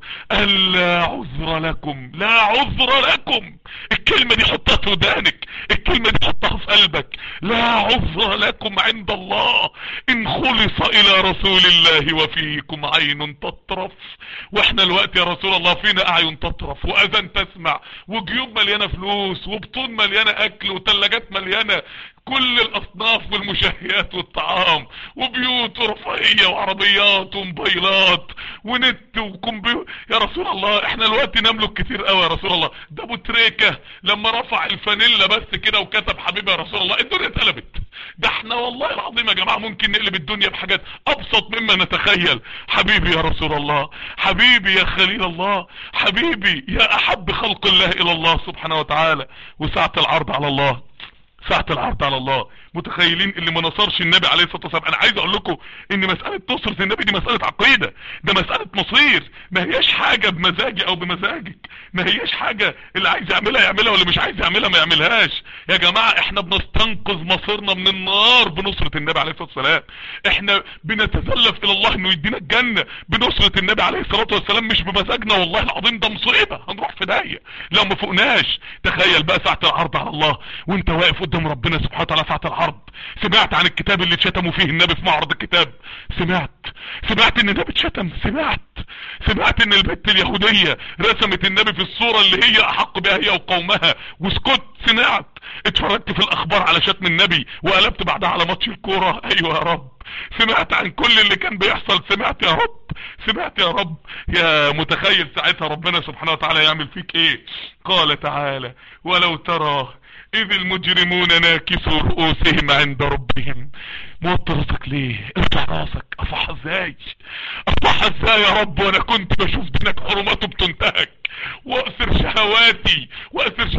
Speaker 1: الا عذر لكم لا عذر لكم الكلمة دي حطها في ودانك الكلمة دي حطها في قلبك لا عذر لكم عند الله ان خلص الى رسول الله وفيكم عين تطرف واحنا الوقت يا رسول الله فينا اعين تطرف واذان تسمع وجيوب مليانة فلوس وبطون مليانة اكل وثلاجات مليانة كل الاصناف والمشهيات والطعام وبيوت ورفاهية وعربيات وموبايلات ونت وكمبيوتر يا رسول الله احنا الوقت نملك كتير قوي يا رسول الله ده ابو تريكة لما رفع الفانيلا بس كده وكتب حبيبي يا رسول الله الدنيا اتقلبت ده احنا والله العظيم يا جماعة ممكن نقلب الدنيا بحاجات ابسط مما نتخيل حبيبي يا رسول الله حبيبي يا خليل الله حبيبي يا احب خلق الله الى الله سبحانه وتعالى وساعة العرض على الله ساعة العرض على الله متخيلين اللي ما نصرش النبي عليه الصلاة والسلام انا عايز اقول لكم ان مسألة نصرة النبي دي مسألة عقيدة ده مسألة مصير ما هياش حاجة بمزاجي او بمزاجك ما هياش حاجة اللي عايز يعملها يعملها واللي مش عايز يعملها ما يعملهاش يا جماعة احنا بنستنقذ مصيرنا من النار بنصرة النبي عليه الصلاة والسلام احنا بنتزلف الى الله انه يدينا الجنة بنصرة النبي عليه الصلاة والسلام مش بمزاجنا والله العظيم ده مصيبة هنروح في داهية لو ما فوقناش تخيل بقى ساعة العرض على الله وانت واقف قدام ربنا سبحانه وتعالى ساعة العرض سمعت عن الكتاب اللي اتشتموا فيه النبي في معرض الكتاب سمعت سمعت ان النبي اتشتم سمعت سمعت ان البت اليهودية رسمت النبي في الصورة اللي هي احق بها هي وقومها وسكت سمعت اتفرجت في الاخبار على شتم النبي وقلبت بعدها على ماتش الكورة ايوه يا رب سمعت عن كل اللي كان بيحصل سمعت يا رب سمعت يا رب يا متخيل ساعتها ربنا سبحانه وتعالى يعمل فيك ايه قال تعالى ولو ترى اذ المجرمون ناكسوا رؤوسهم عند ربهم موطي راسك ليه ارفع راسك افحها ازاي افحها ازاي يا رب وانا كنت بشوف دينك حرماته بتنتهك واسر شهواتي واسر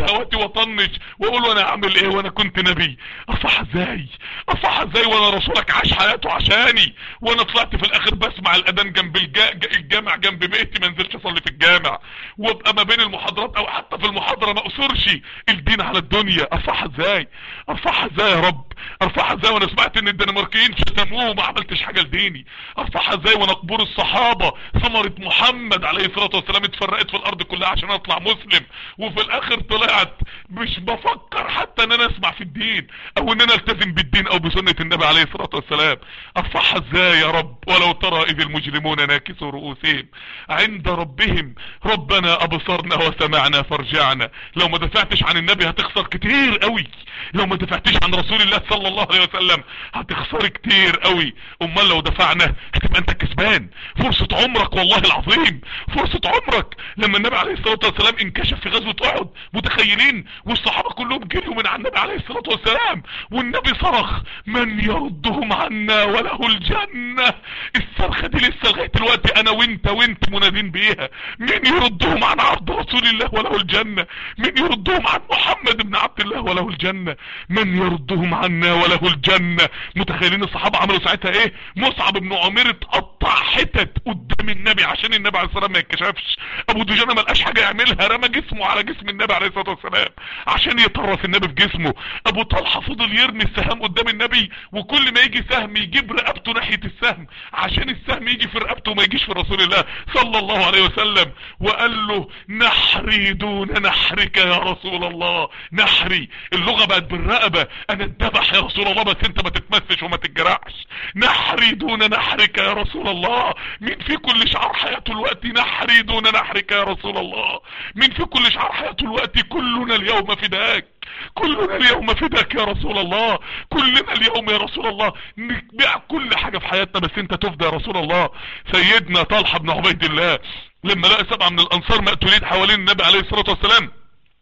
Speaker 1: شهواتي واطنش واقول وانا اعمل ايه وانا كنت نبي اصح ازاي اصح ازاي وانا رسولك عاش حياته عشاني وانا طلعت في الاخر بسمع الاذان جنب الجا... الجامع جنب بيتي ما انزلش اصلي في الجامع وابقى ما بين المحاضرات او حتى في المحاضره ما اقصرش الدين على الدنيا ارفعها ازاي ارفعها ازاي يا رب ارفعها ازاي وانا سمعت ان الدنماركيين شتموه وما عملتش حاجه لديني ارفعها ازاي وانا قبور الصحابه ثمره محمد عليه الصلاه والسلام اتفرقت في الارض كلها عشان اطلع مسلم وفي الاخر طلعت مش بفكر حتى ان انا اسمع في الدين او ان انا التزم بالدين او بسنه النبي عليه الصلاه والسلام ارفعها ازاي يا رب ولو ترى اذ المجرمون ناكسوا رؤوسهم عند ربهم ربنا ابصرنا وسمعنا فارجعنا لو ما دفعتش عن النبي هتخسر كتير قوي لو ما دفعتش عن رسول الله صلى الله عليه وسلم هتخسر كتير قوي امال لو دفعنا هتبقى انت كسبان فرصة عمرك والله العظيم فرصة عمرك لما النبي عليه الصلاة والسلام انكشف في غزوة احد متخيلين والصحابة كلهم جريوا من على النبي عليه الصلاة والسلام والنبي صرخ من يردهم عنا وله الجنة الصرخة دي لسه لغاية دلوقتي انا وانت وانت منادين بيها مين يردهم عن عرض رسول الله وله الجنة مين يردهم عن محمد بن عبد الله وله الجنة من يردهم عنا وله الجنة متخيلين الصحابة عملوا ساعتها ايه مصعب بن عمير اتقطع حتت قدام النبي عشان النبي عليه الصلاة والسلام ما يتكشفش ابو دجانة ما لقاش حاجة يعملها رمى جسمه على جسم النبي عليه الصلاة والسلام عشان يطرف النبي في جسمه ابو طلحة فضل يرمي السهام قدام النبي وكل ما يجي سهم يجيب رقبته ناحية السهم عشان السهم يجي في رقبته وما يجيش في رسول الله صلى الله عليه وسلم وقال له نحري دون نحرك يا رسول الله نحري اللغة بقت بالرقبة انا اتذبح يا رسول الله بس انت ما تتمسش وما تتجرحش نحري دون نحرك يا رسول الله مين في كل شعار حياته الوقت نحري دون نحرك يا رسول الله مين في كل شعار حياته الوقت كلنا اليوم فداك كلنا اليوم فداك يا رسول الله كلنا اليوم يا رسول الله نبيع كل حاجة في حياتنا بس انت تفدى يا رسول الله سيدنا طلحة بن عبيد الله لما لقى سبعة من الانصار مقتولين حوالين النبي عليه الصلاة والسلام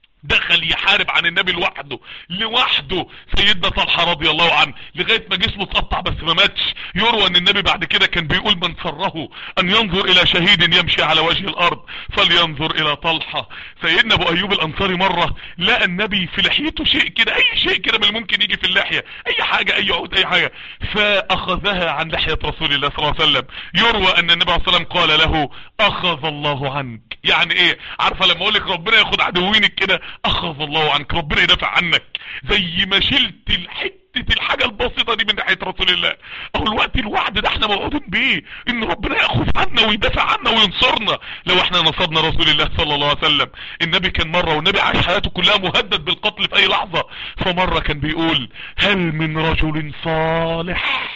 Speaker 1: دخل يحارب عن النبي لوحده لوحده سيدنا طلحة رضي الله عنه لغاية ما جسمه اتقطع بس ما ماتش يروى ان النبي بعد كده كان بيقول من سره ان ينظر الى شهيد يمشي على وجه الارض فلينظر الى طلحة سيدنا ابو ايوب الانصاري مرة لقى النبي في لحيته شيء كده اي شيء كده من الممكن يجي في اللحية اي حاجة اي عود اي حاجة فاخذها عن لحية رسول الله صلى الله عليه وسلم يروى ان النبي عليه الصلاة والسلام قال له اخذ الله عنك يعني ايه عارفة لما اقول لك ربنا ياخد عدوينك كده اخذ الله عنك ربنا يدافع عنك زي ما شلت الحته الحاجة البسيطة دي من ناحية رسول الله اهو الوقت الوعد ده احنا موعودين بيه ان ربنا ياخذ عنا ويدافع عنا وينصرنا لو احنا نصرنا رسول الله صلى الله عليه وسلم النبي كان مرة والنبي عاش حياته كلها مهدد بالقتل في اي لحظة فمرة كان بيقول هل من رجل صالح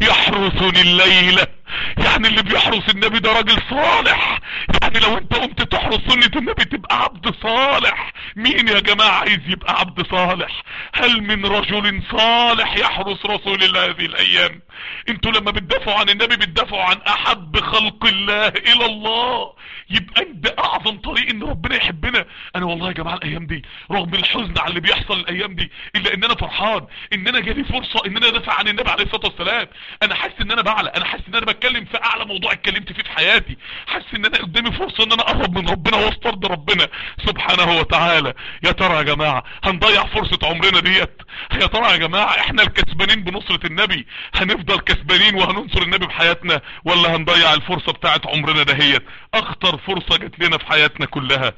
Speaker 1: يحرسني الليلة يعني اللي بيحرس النبي ده راجل صالح يعني لو انت قمت تحرس سنة النبي تبقى عبد صالح مين يا جماعة عايز يبقى عبد صالح هل من رجل صالح يحرس رسول الله هذه الايام انتوا لما بتدافعوا عن النبي بتدافعوا عن احب خلق الله الى الله يبقى ده اعظم طريق ان ربنا يحبنا انا والله يا جماعة الايام دي رغم الحزن على اللي بيحصل الايام دي الا ان انا فرحان ان انا جالي فرصة ان انا ادافع عن النبي عليه الصلاة والسلام انا حاسس ان انا بعلى انا حاسس ان انا بتكلم في اعلى موضوع اتكلمت فيه في حياتي حاسس ان انا قدامي فرصة ان انا اقرب من ربنا واسترضي ربنا سبحانه وتعالى يا ترى يا جماعة هنضيع فرصة عمرنا ديت يا ترى يا جماعة احنا الكسبانين بنصرة النبي هنفضل كسبانين وهننصر النبي بحياتنا ولا هنضيع الفرصة بتاعت عمرنا دهيت اخطر فرصة جت لنا في حياتنا كلها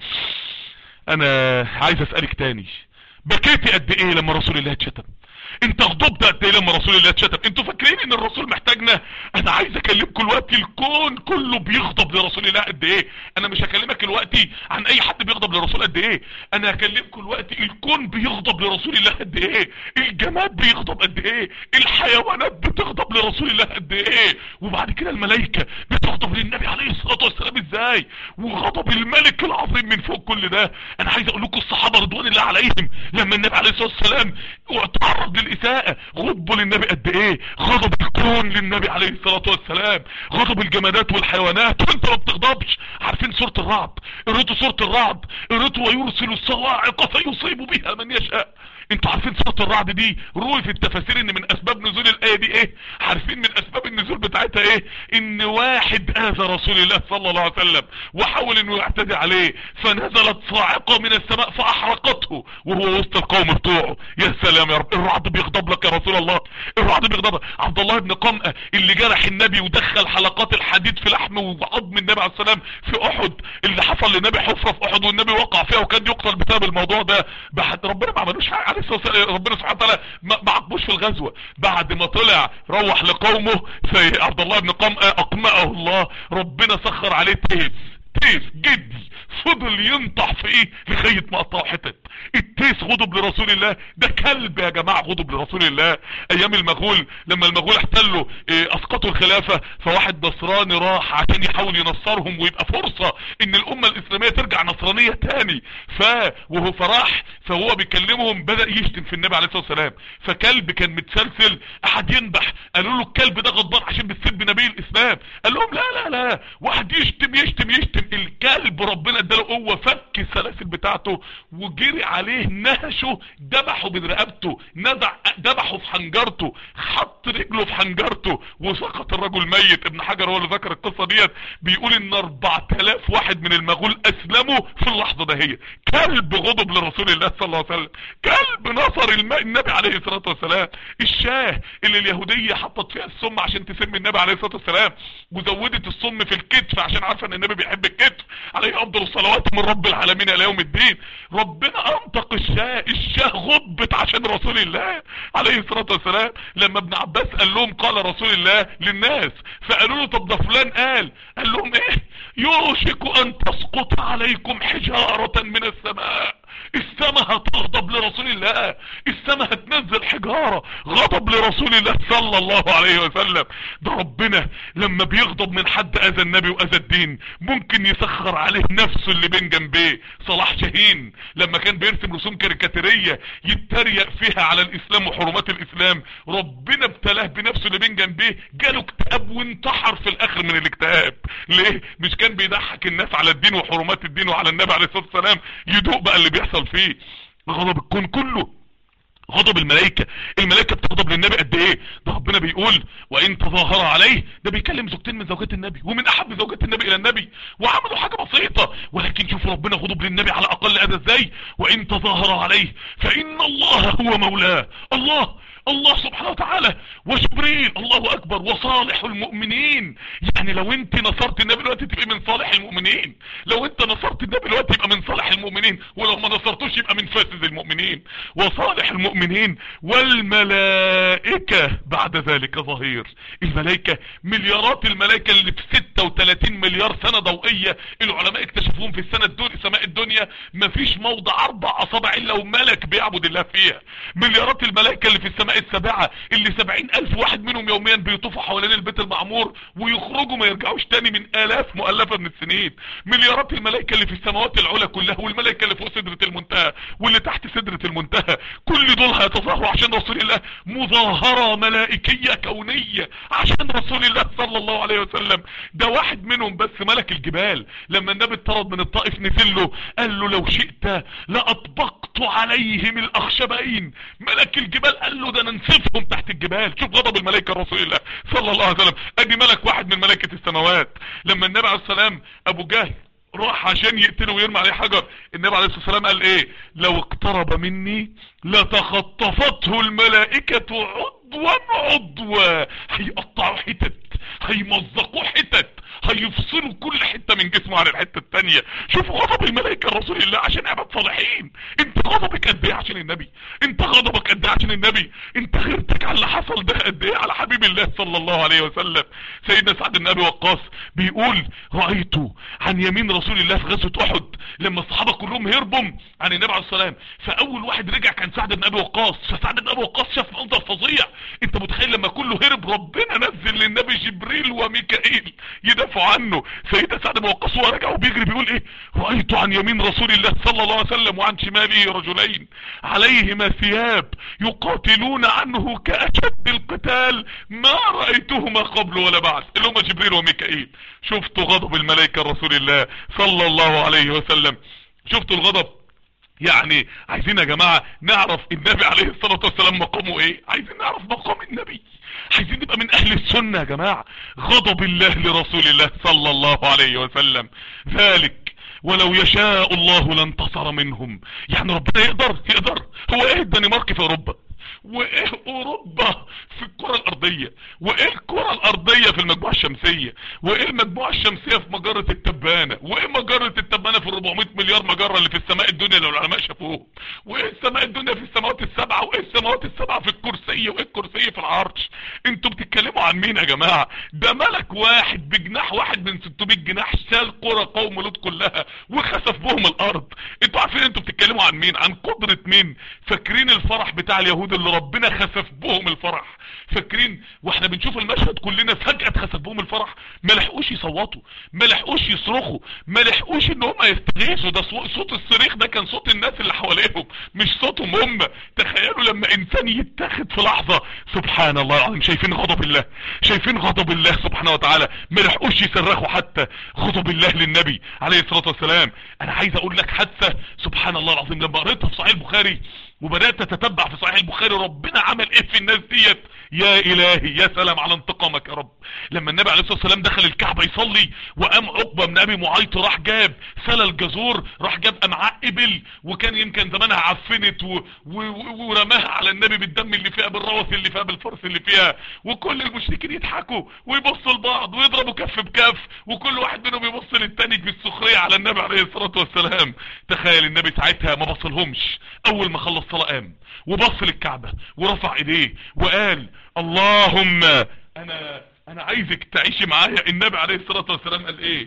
Speaker 1: انا عايز اسألك تاني بكيتي قد ايه لما رسول الله اتشتم انت غضبت قد ايه لما رسول الله اتشتم انتوا فاكرين ان الرسول محتاجنا انا عايز اكلمكم دلوقتي الكون كله بيغضب لرسول الله قد ايه انا مش هكلمك دلوقتي عن اي حد بيغضب لرسول قد ايه انا هكلمكم دلوقتي الكون بيغضب لرسول الله قد ايه الجماد بيغضب قد ايه الحيوانات بتغضب لرسول الله قد ايه وبعد كده الملائكه بتغضب للنبي عليه الصلاه والسلام ازاي وغضب الملك العظيم من فوق كل ده انا عايز اقول لكم الصحابه رضوان الله عليهم لما النبي عليه الصلاه والسلام تعرض للإساءة غضبوا للنبي قد ايه غضب الكون للنبي عليه الصلاة والسلام غضب الجمادات والحيوانات وانت ما بتغضبش عارفين سورة الرعد قريتوا سورة الرعد قريتوا ويرسل الصواعق فيصيب بها من يشاء انتوا عارفين سورة الرعد دي روي في التفاسير ان من اسباب نزول الاية دي ايه عارفين من اسباب النزول بتاعتها ايه ان واحد اذى رسول الله صلى الله عليه وسلم وحاول انه يعتدي عليه فنزلت صاعقة من السماء فاحرقته وهو وسط القوم بتوعه يا سلام يا رب الرعد بيغضب لك يا رسول الله الرعد بيغضب لك عبد الله بن قمأة اللي جرح النبي ودخل حلقات الحديد في لحم وعظم النبي عليه السلام في احد اللي حصل للنبي حفرة في احد والنبي وقع فيها وكان يقتل بسبب الموضوع ده بعد ربنا ما عملوش حاجه عليه الصلاه والسلام ربنا سبحانه وتعالى ما ما عاقبوش في الغزوه بعد ما طلع روح لقومه في عبد الله بن قمأة اقمأه الله ربنا سخر عليه تيس تيس جدي فضل ينطح في ايه لغايه ما قطعه حتت التيس غضب لرسول الله ده كلب يا جماعه غضب لرسول الله ايام المغول لما المغول احتلوا إيه اسقطوا الخلافه فواحد نصراني راح عشان يحاول ينصرهم ويبقى فرصه ان الامه الاسلاميه ترجع نصرانيه تاني ف وهو فراح فهو بيكلمهم بدا يشتم في النبي عليه الصلاه والسلام فكلب كان متسلسل قعد ينبح قالوا له الكلب ده غضبان عشان بتسب نبي الاسلام قال لهم لا لا لا واحد يشتم يشتم يشتم الكلب ربنا اداله قوه فك السلاسل بتاعته وجري عليه نهشه ذبحه من رقبته نزع ذبحه في حنجرته حط رجله في حنجرته وسقط الرجل ميت ابن حجر هو اللي ذكر القصه ديت بيقول ان 4000 واحد من المغول اسلموا في اللحظه دهيت كلب غضب لرسول الله صلى الله عليه وسلم كلب نصر الم... النبي عليه الصلاه والسلام الشاه اللي اليهوديه حطت فيها السم عشان تسمي النبي عليه الصلاه والسلام وزودت السم في الكتف عشان عارفه ان النبي بيحب الكتف عليه افضل الصلوات من رب العالمين الى يوم الدين ربنا انطق الشاه الشاه غضبت عشان رسول الله عليه الصلاه والسلام لما ابن عباس قال لهم قال رسول الله للناس فقالوا له طب ده فلان قال قال لهم ايه يوشك ان تسقط عليكم حجاره من السماء السماء هتغضب لرسول الله السماء هتنزل حجارة غضب لرسول الله صلى الله عليه وسلم ده ربنا لما بيغضب من حد اذى النبي واذى الدين ممكن يسخر عليه نفسه اللي بين جنبيه صلاح شاهين لما كان بيرسم رسوم كاريكاتيرية يتريق فيها على الاسلام وحرمات الاسلام ربنا ابتلاه بنفسه اللي بين جنبيه جاله اكتئاب وانتحر في الاخر من الاكتئاب ليه مش كان بيضحك الناس على الدين وحرمات الدين وعلى النبي عليه الصلاة والسلام يدوق بقى اللي بيحصل فيه غضب الكون كله غضب الملائكة الملائكة بتغضب للنبي قد ايه ده ربنا بيقول وان تظاهر عليه ده بيكلم زوجتين من زوجات النبي ومن احب زوجات النبي الى النبي وعملوا حاجة بسيطة ولكن شوف ربنا غضب للنبي على اقل اذى ازاي وان تظاهر عليه فان الله هو مولاه الله الله سبحانه وتعالى وجبريل الله اكبر وصالح المؤمنين يعني لو انت نصرت النبي دلوقتي تبقى من صالح المؤمنين لو انت نصرت النبي دلوقتي يبقى من صالح المؤمنين ولو ما نصرتوش يبقى من فاسد المؤمنين وصالح المؤمنين والملائكة بعد ذلك ظهير الملائكة مليارات الملائكة اللي في 36 مليار سنة ضوئية العلماء اكتشفوهم في السنة الدنيا سماء الدنيا مفيش موضع اربع اصابع الا وملك بيعبد الله فيها مليارات الملائكة اللي في السماء السابعة اللي سبعين الف واحد منهم يوميا بيطوفوا حوالين البيت المعمور ويخرجوا ما يرجعوش تاني من الاف مؤلفة من السنين مليارات الملائكة اللي في السماوات العلى كلها والملائكة اللي فوق سدرة المنتهى واللي تحت سدرة المنتهى كل دول هيتظاهروا عشان رسول الله مظاهرة ملائكية كونية عشان رسول الله صلى الله عليه وسلم ده واحد منهم بس ملك الجبال لما النبي اتطرد من الطائف نزل له قال له لو شئت لأطبقت عليهم الأخشبين ملك الجبال قال له ده انا نسفهم تحت الجبال شوف غضب الملائكة رسول الله صلى الله عليه وسلم ادي ملك واحد من ملائكة السماوات لما النبي عليه السلام ابو جهل راح عشان يقتله ويرمي عليه حجر النبي عليه الصلاة والسلام قال ايه لو اقترب مني لتخطفته الملائكة عضوا عضوا هيقطعوا حتت هيمزقوا حتت هيفصلوا كل حتة من جسمه عن الحتة التانية شوف غضب الملائكة رسول الله عشان عباد صالحين انت غضبك قد ايه عشان النبي انت غضبك قد ايه عشان النبي انت غيرتك على اللي حصل ده قد ايه على حبيب الله صلى الله عليه وسلم سيدنا سعد بن ابي وقاص بيقول رأيت عن يمين رسول الله في غزوة احد لما الصحابة كلهم هربوا عن النبي عليه السلام فاول واحد رجع كان سعد بن ابي وقاص فسعد بن ابي وقاص شاف منظر فظيع انت متخيل لما كله هرب ربنا نزل للنبي جبريل وميكائيل يدافعوا عنه سيدنا سعد بن وقاص وهو راجع وبيجري بيقول ايه رأيت عن يمين رسول الله صلى الله عليه وسلم وعن شماله رجلين عليهما ثياب يقاتلون عنه كأشد القتال ما رأيتهما قبل ولا بعد اللي هما جبريل وميكائيل شفتوا غضب الملائكة رسول الله صلى الله عليه وسلم شفتوا الغضب يعني عايزين يا جماعة نعرف النبي عليه الصلاة والسلام مقامه ايه عايزين نعرف مقام النبي عايزين نبقى من اهل السنة يا جماعة غضب الله لرسول الله صلى الله عليه وسلم ذلك ولو يشاء الله لانتصر منهم يعني ربنا يقدر يقدر هو ايه الدنمارك في اوروبا وايه اوروبا في الكرة الارضية وايه الكرة الارضية في المجموعة الشمسية وايه المجموعة الشمسية في مجرة التبانة وايه مجرة التبانة في 400 مليار مجرة اللي في السماء الدنيا لو العلماء شافوهم وايه السماء الدنيا في السماوات السبعة وايه السماوات السبعة في الكرسي وايه الكرسي في العرش انتوا بتتكلموا عن مين يا جماعة ده ملك واحد بجناح واحد من 600 جناح شال قرى قوم لوط كلها وخسف بهم الارض انتوا عارفين انتوا بتتكلموا عن مين عن قدرة مين فاكرين الفرح بتاع اليهود اللي ربنا خسف بهم الفرح فاكرين واحنا بنشوف المشهد كلنا فجأة اتخسف بهم الفرح ما لحقوش يصوتوا ما لحقوش يصرخوا ما لحقوش ان هم يستغيثوا ده صوت الصريخ ده كان صوت الناس اللي حواليهم مش صوتهم هم تخيلوا لما انسان يتاخد في لحظة سبحان الله العظيم شايفين غضب الله شايفين غضب الله سبحانه وتعالى ما لحقوش يصرخوا حتى غضب الله للنبي عليه الصلاة والسلام انا عايز اقول لك حادثة سبحان الله العظيم لما قريتها في صحيح البخاري وبدأت تتبع في صحيح البخاري ربنا عمل ايه في الناس ديت يا الهي يا سلام على انتقامك يا رب لما النبي عليه الصلاة والسلام دخل الكعبة يصلي وقام عقبة من ابي معيط راح جاب سلى الجزور راح جاب امعاء ابل وكان يمكن زمانها عفنت و... و... ورماها على النبي بالدم اللي فيها بالروث اللي فيها بالفرس اللي فيها وكل المشركين يضحكوا ويبصوا لبعض ويضربوا كف بكف وكل واحد منهم يبص للتاني بالسخرية على النبي عليه الصلاة والسلام تخيل النبي ساعتها ما بصلهمش اول ما خلص صلاة قام وبص للكعبة ورفع ايديه وقال اللهم انا انا عايزك تعيشي معايا النبي عليه الصلاة والسلام قال ايه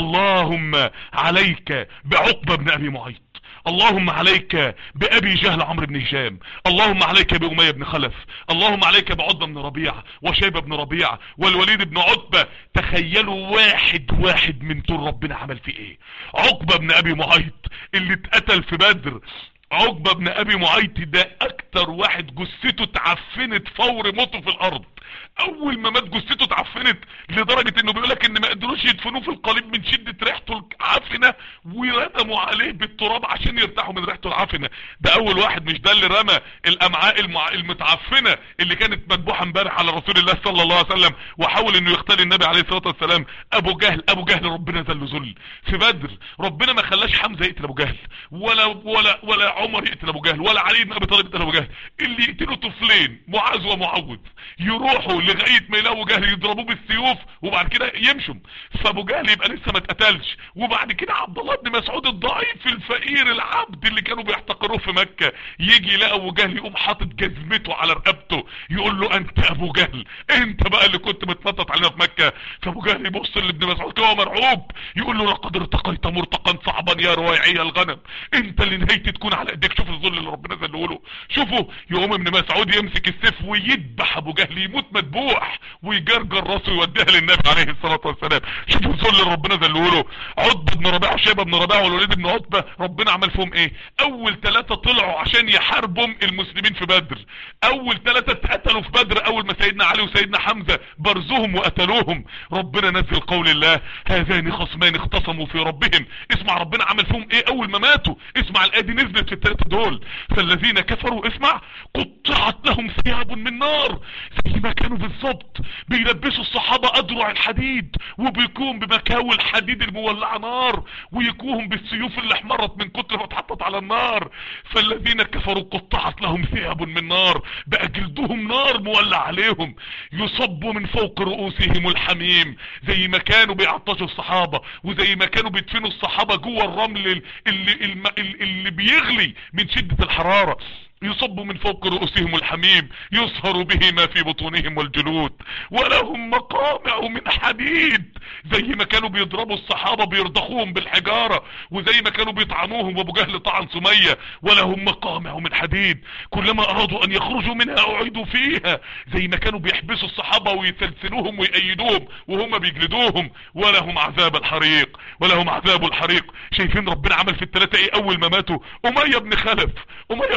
Speaker 1: اللهم عليك بعقبة بن ابي معيط اللهم عليك بأبي جهل عمرو بن هشام اللهم عليك بأمية بن خلف اللهم عليك بعضة بن ربيع وشيبة بن ربيع والوليد بن عتبة تخيلوا واحد واحد من طول ربنا عمل فيه ايه عقبة بن ابي معيط اللي اتقتل في بدر عقبة بن ابي معيط ده اكتر واحد جثته اتعفنت فور موته في الارض اول ما مات جثته اتعفنت لدرجة انه بيقولك ان ما قدروش يدفنوه في القليب من شدة ريحته العفنة وردموا عليه بالتراب عشان يرتاحوا من ريحته العفنة ده اول واحد مش ده اللي رمى الامعاء المع... المتعفنة اللي كانت مذبوحة امبارح على رسول الله صلى الله عليه وسلم وحاول انه يختار النبي عليه الصلاة والسلام ابو جهل ابو جهل ربنا ذل ذل في بدر ربنا ما خلاش حمزة يقتل ابو جهل ولا ولا ولا عمر يقتل ابو جهل ولا علي بن ابي طالب يقتل ابو جهل اللي يقتلوا طفلين معاذ ومعوذ يروحوا لغاية ما يلاقوا جهل يضربوه بالسيوف وبعد كده يمشوا فابو جهل يبقى لسه ما اتقتلش وبعد كده عبد الله بن مسعود الضعيف الفقير العبد اللي كانوا بيحتقروه في مكة يجي يلاقي ابو جهل يقوم حاطط جزمته على رقبته يقول له انت ابو جهل انت بقى اللي كنت متنطط علينا في مكة فابو جهل يبص لابن مسعود هو مرعوب يقول له لقد ارتقيت مرتقا صعبا يا رواعي الغنم انت اللي نهايتي تكون على ايديك شوف الذل اللي ربنا ذله له شوفوا يقوم ابن مسعود يمسك السيف ويذبح ابو جهل يموت مذبوح ويجرجر راسه يوديها للنبي عليه الصلاة والسلام شوفوا الذل اللي ربنا ذله له عتبة بن ربيعه وشيبة بن ربيعه والوليد بن عتبة ربنا عمل فيهم ايه اول ثلاثة طلعوا عشان يحاربوا المسلمين في بدر اول ثلاثة اتقتلوا في بدر اول ما سيدنا علي وسيدنا حمزة برزوهم وقتلوهم ربنا نزل قول الله هذان خصمان اختصموا في ربهم اسمع ربنا عمل فيهم ايه اول ما ماتوا اسمع الايه دي نزلت في الثلاثة دول فالذين كفروا اسمع قطعت لهم ثياب من نار زي ما كانوا بالظبط بيلبسوا الصحابة اذرع الحديد وبيكون بمكاوي الحديد المولعة نار ويكوهم بالسيوف اللي احمرت من كتر ما اتحطت على النار فالذين كفروا قطعت لهم ثياب من نار بقى جلدهم نار مولع عليهم يصب من فوق رؤوسهم الحميم زي ما كانوا بيعطشوا الصحابة وزي ما كانوا بيدفنوا الصحابة جوه الرمل اللي, اللي, اللي بيغلي من شدة الحرارة يصب من فوق رؤوسهم الحميم يصهر به ما في بطونهم والجلود ولهم مقامع من حديد زي ما كانوا بيضربوا الصحابة بيرضخوهم بالحجارة وزي ما كانوا بيطعنوهم وابو جهل طعن سمية ولهم مقامع من حديد كلما ارادوا ان يخرجوا منها اعيدوا فيها زي ما كانوا بيحبسوا الصحابة ويسلسلوهم ويأيدوهم وهم بيجلدوهم ولهم عذاب الحريق ولهم عذاب الحريق شايفين ربنا عمل في الثلاثة ايه اول ما ماتوا امية بن خلف امية بن خلف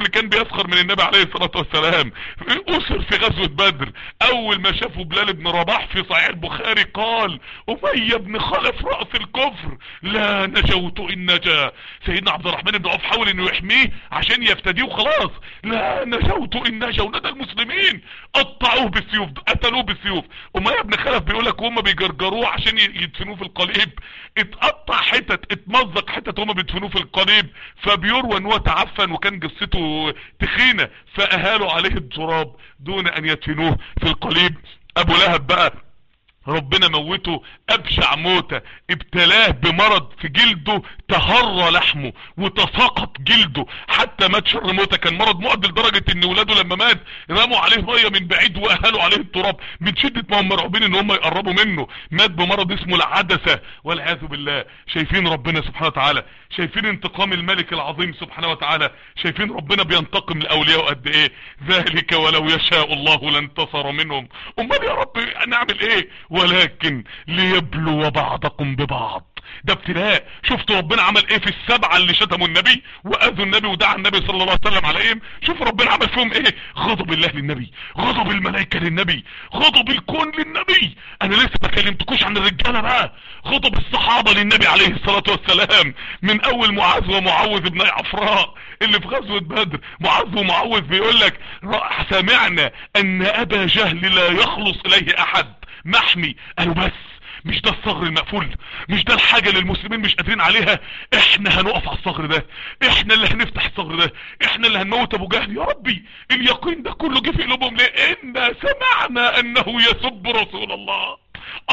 Speaker 1: اللي كان بيسخر من النبي عليه الصلاة والسلام اسر في غزوة بدر اول ما شافوا بلال بن رباح في صحيح البخاري قال امية بن خلف رأس الكفر لا نجوت ان نجا سيدنا عبد الرحمن بن عوف حاول انه يحميه عشان يفتديه وخلاص لا نجوت ان نجا وندى المسلمين قطعوه بالسيوف قتلوه بالسيوف امية بن خلف بيقول لك وهم بيجرجروه عشان يدفنوه في القليب اتقطع حتت اتمزق حتت هم بيدفنوه في القليب فبيروى ان هو تعفن وكان جثته تخينة فاهالوا عليه التراب دون ان يدفنوه في القليب ابو لهب بقى ربنا موته ابشع موتة ابتلاه بمرض في جلده تهرى لحمه وتساقط جلده حتى مات شر موتة كان مرض معد لدرجة ان ولاده لما مات رموا عليه مية من بعيد واهلوا عليه التراب من شدة ما هم مرعوبين ان هم يقربوا منه مات بمرض اسمه العدسة والعياذ بالله شايفين ربنا سبحانه وتعالى شايفين انتقام الملك العظيم سبحانه وتعالى شايفين ربنا بينتقم لاولياء قد ايه ذلك ولو يشاء الله لانتصر منهم امال يا رب نعمل ايه ولكن ليبلو بعضكم ببعض ده ابتلاء شفت ربنا عمل ايه في السبعة اللي شتموا النبي واذوا النبي ودعا النبي صلى الله عليه وسلم عليهم شوف ربنا عمل فيهم ايه غضب الله للنبي غضب الملائكة للنبي غضب الكون للنبي انا لسه ما كلمتكوش عن الرجالة بقى غضب الصحابة للنبي عليه الصلاة والسلام من اول معاذ ومعوذ بن عفراء اللي في غزوة بدر معاذ ومعوذ بيقول لك سمعنا ان ابا جهل لا يخلص اليه احد محمي قالوا بس مش ده الصغر المقفول مش ده الحاجة اللي المسلمين مش قادرين عليها احنا هنقف على الصغر ده احنا اللي هنفتح الصغر ده احنا اللي هنموت ابو جهل يا ربي اليقين ده كله جه في قلوبهم ليه انا سمعنا انه يسب رسول الله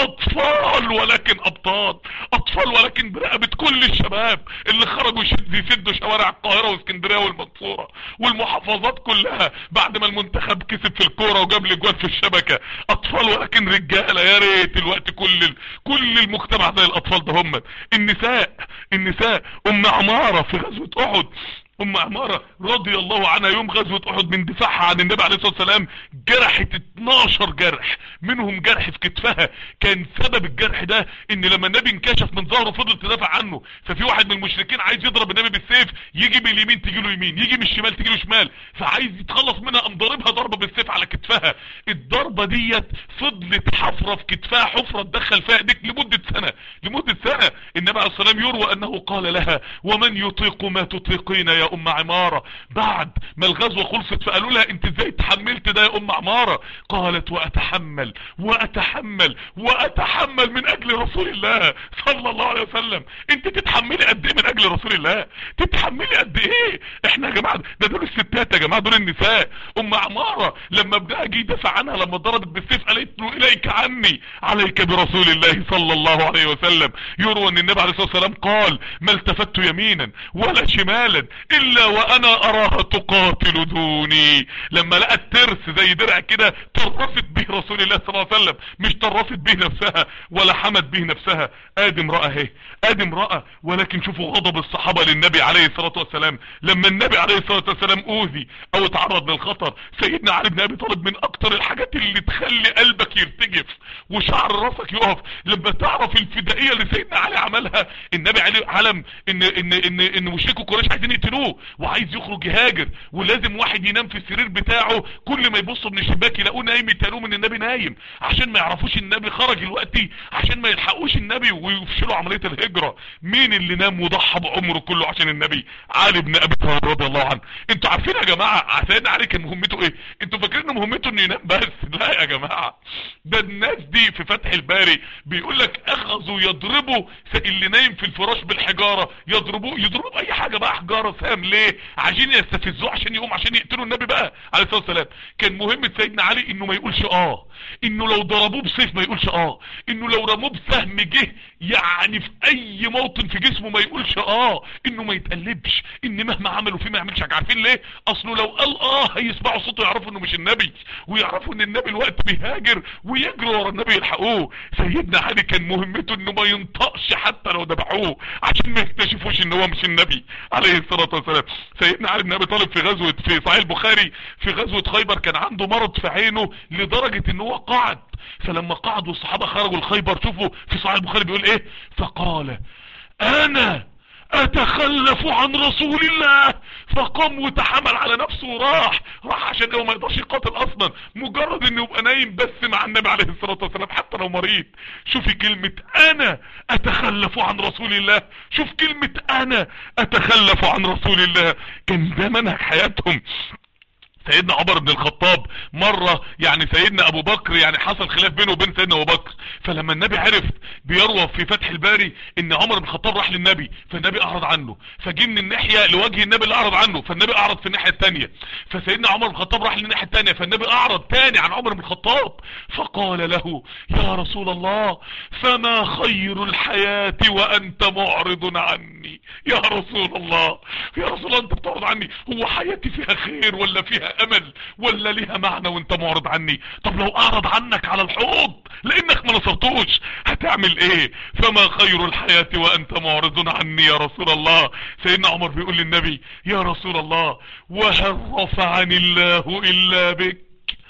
Speaker 1: اطفال ولكن ابطال اطفال ولكن برقبة كل الشباب اللي خرجوا يشد يسدوا شوارع القاهرة واسكندرية والمنصورة والمحافظات كلها بعد ما المنتخب كسب في الكورة وجاب الاجوال في الشبكة اطفال ولكن رجالة يا ريت الوقت كل ال... كل المجتمع زي الاطفال ده هم النساء النساء ام عمارة في غزوة احد ام عمارة رضي الله عنها يوم غزوة احد من دفاعها عن النبي عليه الصلاة والسلام جرحت 12 جرح منهم جرح في كتفها كان سبب الجرح ده ان لما النبي انكشف من ظهره فضلت تدافع عنه ففي واحد من المشركين عايز يضرب النبي بالسيف يجي من اليمين تجي له يمين يجي من الشمال تجي له شمال فعايز يتخلص منها قام ضاربها ضربة بالسيف على كتفها الضربة ديت فضلت حفرة في كتفها حفرة تدخل فيها ايديك لمدة سنة لمدة سنة النبي عليه الصلاة والسلام يروى انه قال لها ومن يطيق ما تطيقين يا ام عمارة بعد ما الغزوة خلصت فقالوا لها انت ازاي تحملت ده يا ام عمارة قالت واتحمل واتحمل واتحمل من اجل رسول الله صلى الله عليه وسلم انت تتحملي قد ايه من اجل رسول الله تتحملي قد ايه احنا يا جماعة ده دول الستات يا جماعة دول النساء ام عمارة لما ابنها جه يدافع عنها لما ضربت بالسيف قالت له اليك عني عليك برسول الله صلى الله عليه وسلم يروى ان النبي عليه الصلاة والسلام قال ما التفت يمينا ولا شمالا الا وانا اراها تقاتل دوني لما لقت ترس زي درع كده طرفت به رسول الله صلى الله عليه وسلم مش طرفت به نفسها ولا حمت به نفسها ادم رأى اهي ادم رأى ولكن شوفوا غضب الصحابة للنبي عليه الصلاة والسلام لما النبي عليه الصلاة والسلام اوذي او اتعرض للخطر سيدنا علي بن ابي طالب من اكتر الحاجات اللي تخلي قلبك يرتجف وشعر راسك يقف لما تعرف الفدائية اللي سيدنا علي عملها النبي علي علم ان ان ان ان مشركوا قريش عايزين يقتلوه وعايز يخرج يهاجر ولازم واحد ينام في السرير بتاعه كل ما يبصوا من الشباك يلاقوه نايم يتقالوه من النبي نايم عشان ما يعرفوش النبي خرج دلوقتي عشان ما يلحقوش النبي ويفشلوا عملية الهجرة مين اللي نام وضحى بعمره كله عشان النبي علي بن ابي طالب رضي الله عنه انتوا عارفين يا جماعة سيدنا علي كان مهمته ايه انتوا فاكرين ان مهمته انه ينام بس لا يا جماعة ده الناس دي في فتح الباري بيقول لك اخذوا يضربوا اللي نايم في الفراش بالحجارة يضربوه يضربوه باي حاجة بقى حجارة سام ليه عايزين يستفزوه عشان يقوم عشان يقتلوا النبي بقى عليه الصلاة والسلام كان مهمة سيدنا علي انه ما يقولش اه انه لو ضربوه بسيف ما يقولش اه انه لو رموه بسهم جه يعني في اي موطن في جسمه ما يقولش اه انه ما يتقلبش ان مهما عملوا فيه ما يعملش حاجه عارفين ليه اصله لو قال اه هيسمعوا صوته يعرفوا انه مش النبي ويعرفوا ان النبي الوقت بيهاجر ويجروا ورا النبي يلحقوه سيدنا علي كان مهمته انه ما ينطقش حتى لو ذبحوه عشان ما يكتشفوش ان هو مش النبي عليه الصلاه والسلام سيدنا علي بن ابي طالب في غزوه في صحيح البخاري في غزوه خيبر كان عنده مرض في عينه لدرجه ان هو قعد فلما قعد والصحابه خرجوا الخيبر شوفوا في صحيح البخاري بيقول ايه فقال انا اتخلف عن رسول الله فقام وتحمل على نفسه وراح راح عشان هو ما يقدرش يقاتل اصلا مجرد انه يبقى نايم بس مع النبي عليه الصلاة والسلام حتى لو مريض شوفي كلمة انا اتخلف عن رسول الله شوف كلمة انا اتخلف عن رسول الله كان ده منهج حياتهم سيدنا عمر بن الخطاب مرة يعني سيدنا ابو بكر يعني حصل خلاف بينه وبين سيدنا ابو بكر فلما النبي عرف بيروى في فتح الباري ان عمر بن الخطاب راح للنبي فالنبي اعرض عنه فجي من الناحية لوجه النبي اللي اعرض عنه فالنبي اعرض في الناحية التانية فسيدنا عمر بن الخطاب راح للناحية التانية فالنبي اعرض تاني عن عمر بن الخطاب فقال له يا رسول الله فما خير الحياة وانت معرض عني يا رسول الله يا رسول الله انت بتعرض عني هو حياتي فيها خير ولا فيها امل ولا ليها معنى وانت معرض عني طب لو اعرض عنك على الحوض لانك ما نصرتوش هتعمل ايه فما خير الحياة وانت معرض عني يا رسول الله سيدنا عمر بيقول للنبي يا رسول الله وهل رفعني الله الا بك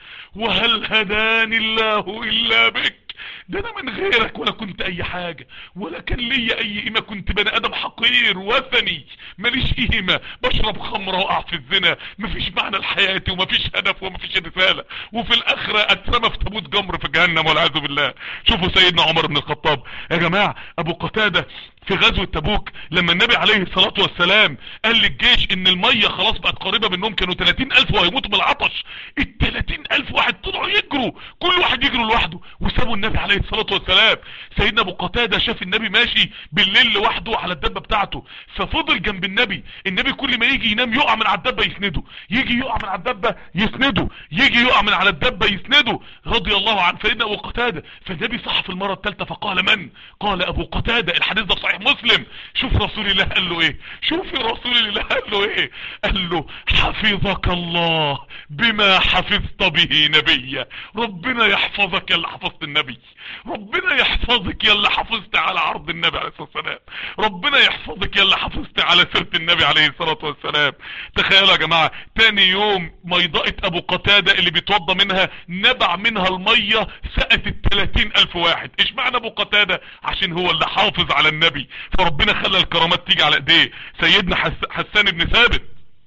Speaker 1: وهل هداني الله الا بك ده انا من غيرك ولا كنت اي حاجة ولا كان ليا اي قيمة كنت بني ادم حقير وثني ماليش قيمة بشرب خمرة واقع في الزنا مفيش معنى لحياتي ومفيش هدف ومفيش رسالة وفي الاخرة اترمى في تابوت جمر في جهنم والعياذ بالله شوفوا سيدنا عمر بن الخطاب يا جماعة ابو قتادة في غزوة تبوك لما النبي عليه الصلاة والسلام قال للجيش ان المية خلاص بقت قريبة منهم كانوا 30 الف وهيموتوا من العطش ال 30 الف واحد طلعوا يجروا كل واحد يجروا لوحده وسابوا النبي عليه الصلاة والسلام سيدنا ابو قتادة شاف النبي ماشي بالليل لوحده على الدبة بتاعته ففضل جنب النبي النبي كل ما يجي ينام يقع من على الدبة يسنده يجي يقع من على الدبة يسنده يجي يقع من على الدبة يسنده رضي الله عن سيدنا ابو قتادة فالنبي صح في المرة الثالثة فقال من قال ابو قتادة الحديث ده صحيح مسلم شوف رسول الله قال له ايه شوف رسول الله قال له ايه قال له حفظك الله بما حفظت به نبيا ربنا يحفظك يا اللي حفظت النبي ربنا يحفظك يا اللي حفظت على عرض النبي عليه الصلاة والسلام ربنا يحفظك يا اللي حفظت على سيرة النبي عليه الصلاة والسلام تخيلوا يا جماعة تاني يوم ميضاءة ابو قتادة اللي بيتوضى منها نبع منها المية سقت التلاتين الف واحد ايش معنى ابو قتادة عشان هو اللي حافظ على النبي فربنا خلى الكرامات تيجي على ايديه سيدنا حس... حسان بن ثابت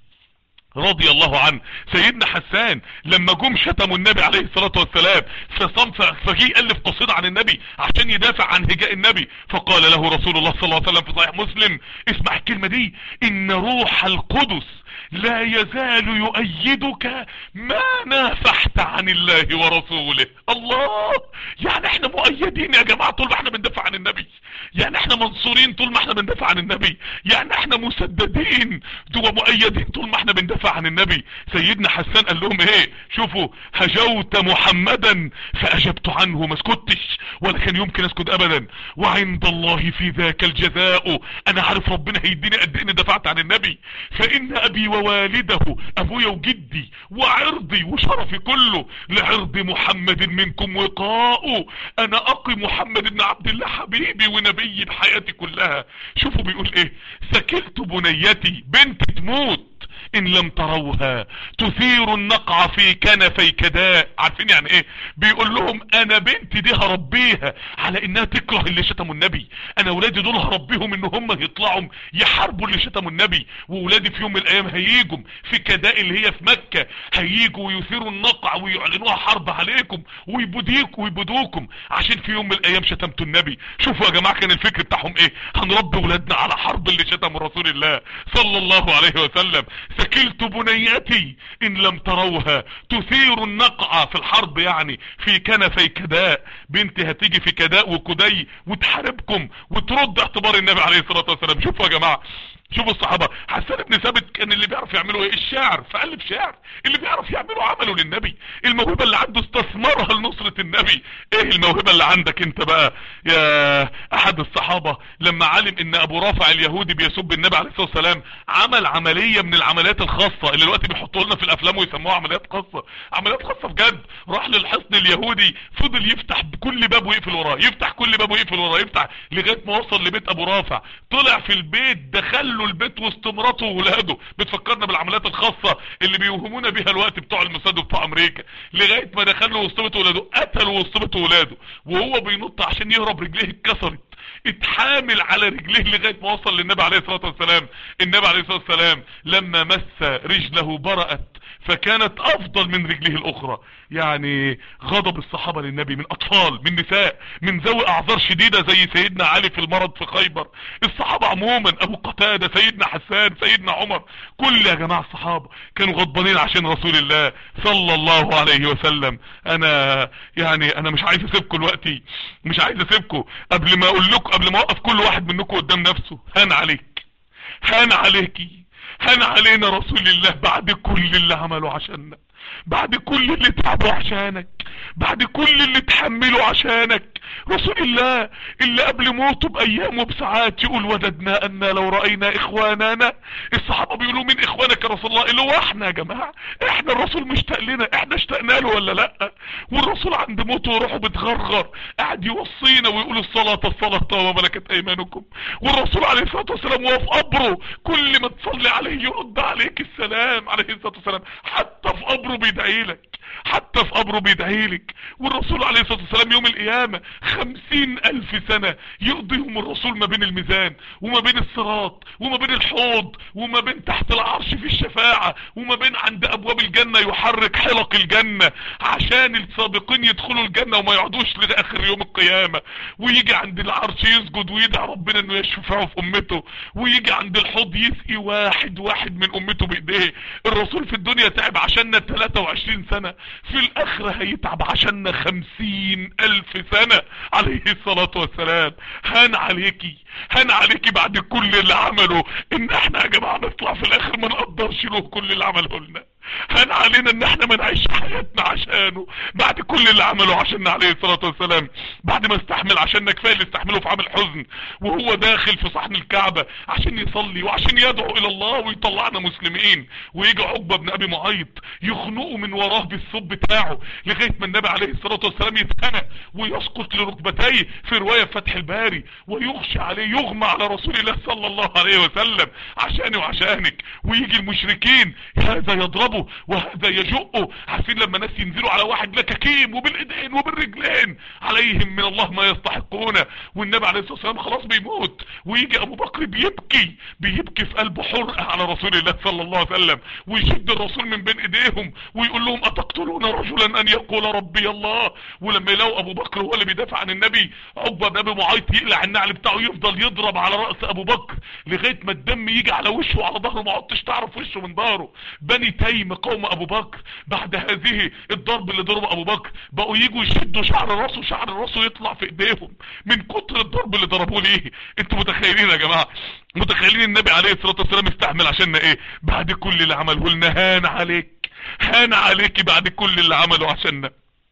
Speaker 1: رضي الله عنه سيدنا حسان لما جم شتموا النبي عليه الصلاة والسلام فصام فجي ألف قصيدة عن النبي عشان يدافع عن هجاء النبي فقال له رسول الله صلى الله عليه وسلم في صحيح مسلم اسمع الكلمة دي ان روح القدس لا يزال يؤيدك ما نافحت عن الله ورسوله الله يعني احنا مؤيدين يا جماعة طول ما احنا بندافع عن النبي يعني احنا منصورين طول ما احنا بندافع عن النبي يعني احنا مسددين ومؤيدين طول ما احنا بندافع عن النبي سيدنا حسان قال لهم ايه شوفوا هجوت محمدا فاجبت عنه ما اسكتش ولا كان يمكن اسكت ابدا وعند الله في ذاك الجزاء انا عارف ربنا هيديني قد ايه دفعت عن النبي فان ابي ووالده ابويا وجدي وعرضي وشرفي كله لعرض محمد منكم وقاء انا اقي محمد بن عبد الله حبيبي ونبي بحياتي كلها شوفوا بيقول ايه سكلت بنيتي بنت تموت ان لم تروها تثير النقع في كنفي كداء عارفين يعني ايه بيقول لهم انا بنتي دي هربيها على انها تكره اللي شتموا النبي انا ولادي دول هربيهم ان هم يطلعوا يحاربوا اللي شتموا النبي وولادي في يوم من الايام هيجوا في كداء اللي هي في مكة هيجوا ويثيروا النقع ويعلنوها حرب عليكم ويبديكوا ويبدوكم عشان في يوم من الايام شتمتوا النبي شوفوا يا جماعة كان الفكر بتاعهم ايه هنربي ولادنا على حرب اللي شتموا رسول الله صلى الله عليه وسلم سكلت بنيتي ان لم تروها تثير النقع في الحرب يعني في كنفي كداء بنتي هتيجي في كداء وكدي وتحاربكم وترد اعتبار النبي عليه الصلاة والسلام شوفوا يا جماعة شوفوا الصحابة حسان بن ثابت كان اللي بيعرف يعمله ايه الشعر فقلب شعر اللي بيعرف يعمله عمله للنبي الموهبة اللي عنده استثمرها لنصرة النبي ايه الموهبة اللي عندك انت بقى يا احد الصحابة لما علم ان ابو رافع اليهودي بيسب النبي عليه الصلاة والسلام عمل عملية من العمليات الخاصة اللي دلوقتي بيحطوا لنا في الافلام ويسموها عمليات خاصة عمليات خاصة بجد راح للحصن اليهودي فضل يفتح كل باب ويقفل وراه يفتح كل باب ويقفل وراه يفتح لغاية ما وصل لبيت ابو رافع طلع في البيت دخل له البيت وسط مراته وولاده بتفكرنا بالعمليات الخاصة اللي بيوهمونا بيها الوقت بتوع الموساد وبتوع امريكا لغاية ما دخل له وسط بيت ولاده قتل وسط بيت ولاده وهو بينط عشان يهرب رجليه اتكسرت اتحامل على رجليه لغاية ما وصل للنبي عليه الصلاة والسلام النبي عليه الصلاة والسلام لما مس رجله برأت فكانت افضل من رجله الاخرى يعني غضب الصحابة للنبي من اطفال من نساء من ذوي اعذار شديدة زي سيدنا علي في المرض في خيبر الصحابة عموما ابو قتادة سيدنا حسان سيدنا عمر كل يا جماعة الصحابة كانوا غضبانين عشان رسول الله صلى الله عليه وسلم انا يعني انا مش عايز اسيبكم دلوقتي مش عايز اسيبكم قبل ما اقول لكم قبل ما اوقف كل واحد منكم قدام نفسه هان عليك هان عليكي هان علينا رسول الله بعد كل اللي عمله عشاننا بعد كل اللي تعبوا عشانك بعد كل اللي تحملوا عشانك رسول الله اللي قبل موته بايام وبساعات يقول وددنا ان لو رأينا اخواننا الصحابة بيقولوا مين اخوانك يا رسول الله اللي هو احنا يا جماعة احنا الرسول مشتاق لنا احنا اشتقنا له ولا لا والرسول عند موته وروحه بتغرغر قاعد يوصينا ويقول الصلاة الصلاة وما ملكت ايمانكم والرسول عليه الصلاة والسلام وهو في قبره كل ما تصلي عليه يرد عليك السلام عليه الصلاة والسلام حتى في قبره بيدعي لك حتى في قبره بيدعي لك والرسول عليه الصلاة والسلام يوم القيامة خمسين الف سنة يقضيهم الرسول ما بين الميزان وما بين الصراط وما بين الحوض وما بين تحت العرش في الشفاعة وما بين عند ابواب الجنة يحرك حلق الجنة عشان السابقين يدخلوا الجنة وما يقعدوش لاخر يوم القيامة ويجي عند العرش يسجد ويدعي ربنا انه يشفعه في امته ويجي عند الحوض يسقي واحد واحد من امته بايديه الرسول في الدنيا تعب عشاننا 23 سنة في الاخرة هيتعب عشاننا خمسين الف سنة عليه الصلاة والسلام هان عليكي هان عليكي بعد كل اللي عمله ان احنا يا جماعة نطلع في الاخر ما نقدرش له كل اللي عمله لنا هان علينا ان احنا ما نعيش حياتنا عشانه بعد كل اللي عمله عشان عليه الصلاة والسلام بعد ما استحمل عشان كفايه اللي استحمله في عامل حزن وهو داخل في صحن الكعبة عشان يصلي وعشان يدعو الى الله ويطلعنا مسلمين ويجي عقبة بن ابي معيط يخنقه من وراه بالصوت بتاعه لغاية ما النبي عليه الصلاة والسلام يتخنق ويسقط لركبتيه في رواية فتح الباري ويغشى عليه يغمى على رسول الله صلى الله عليه وسلم عشاني وعشانك ويجي المشركين هذا يضربه وهذا يجؤه عارفين لما ناس ينزلوا على واحد لكاكيم وبالايدين وبالرجلين عليهم من الله ما يستحقون والنبي عليه الصلاة والسلام خلاص بيموت ويجي ابو بكر بيبكي بيبكي في قلبه حرقة على رسول الله صلى الله عليه وسلم ويشد الرسول من بين ايديهم ويقول لهم اتقتلون رجلا ان يقول ربي الله ولما يلاقوا ابو بكر هو اللي بيدافع عن النبي عقبه بن ابي معيط يقلع النعل بتاعه يفضل يضرب على راس ابو بكر لغايه ما الدم يجي على وشه وعلى ظهره ما عدتش تعرف وشه من ظهره بني تيم قوم ابو بكر بعد هذه الضرب اللي ضربه ابو بكر بقوا يجوا يشدوا شعر راسه شعر راسه يطلع في ايديهم من كتر الضرب اللي ضربوه ليه انتوا متخيلين يا جماعه متخيلين النبي عليه الصلاه والسلام استحمل عشاننا ايه بعد كل اللي عمله لنا هان عليك هان عليكي بعد كل اللي عمله عشاننا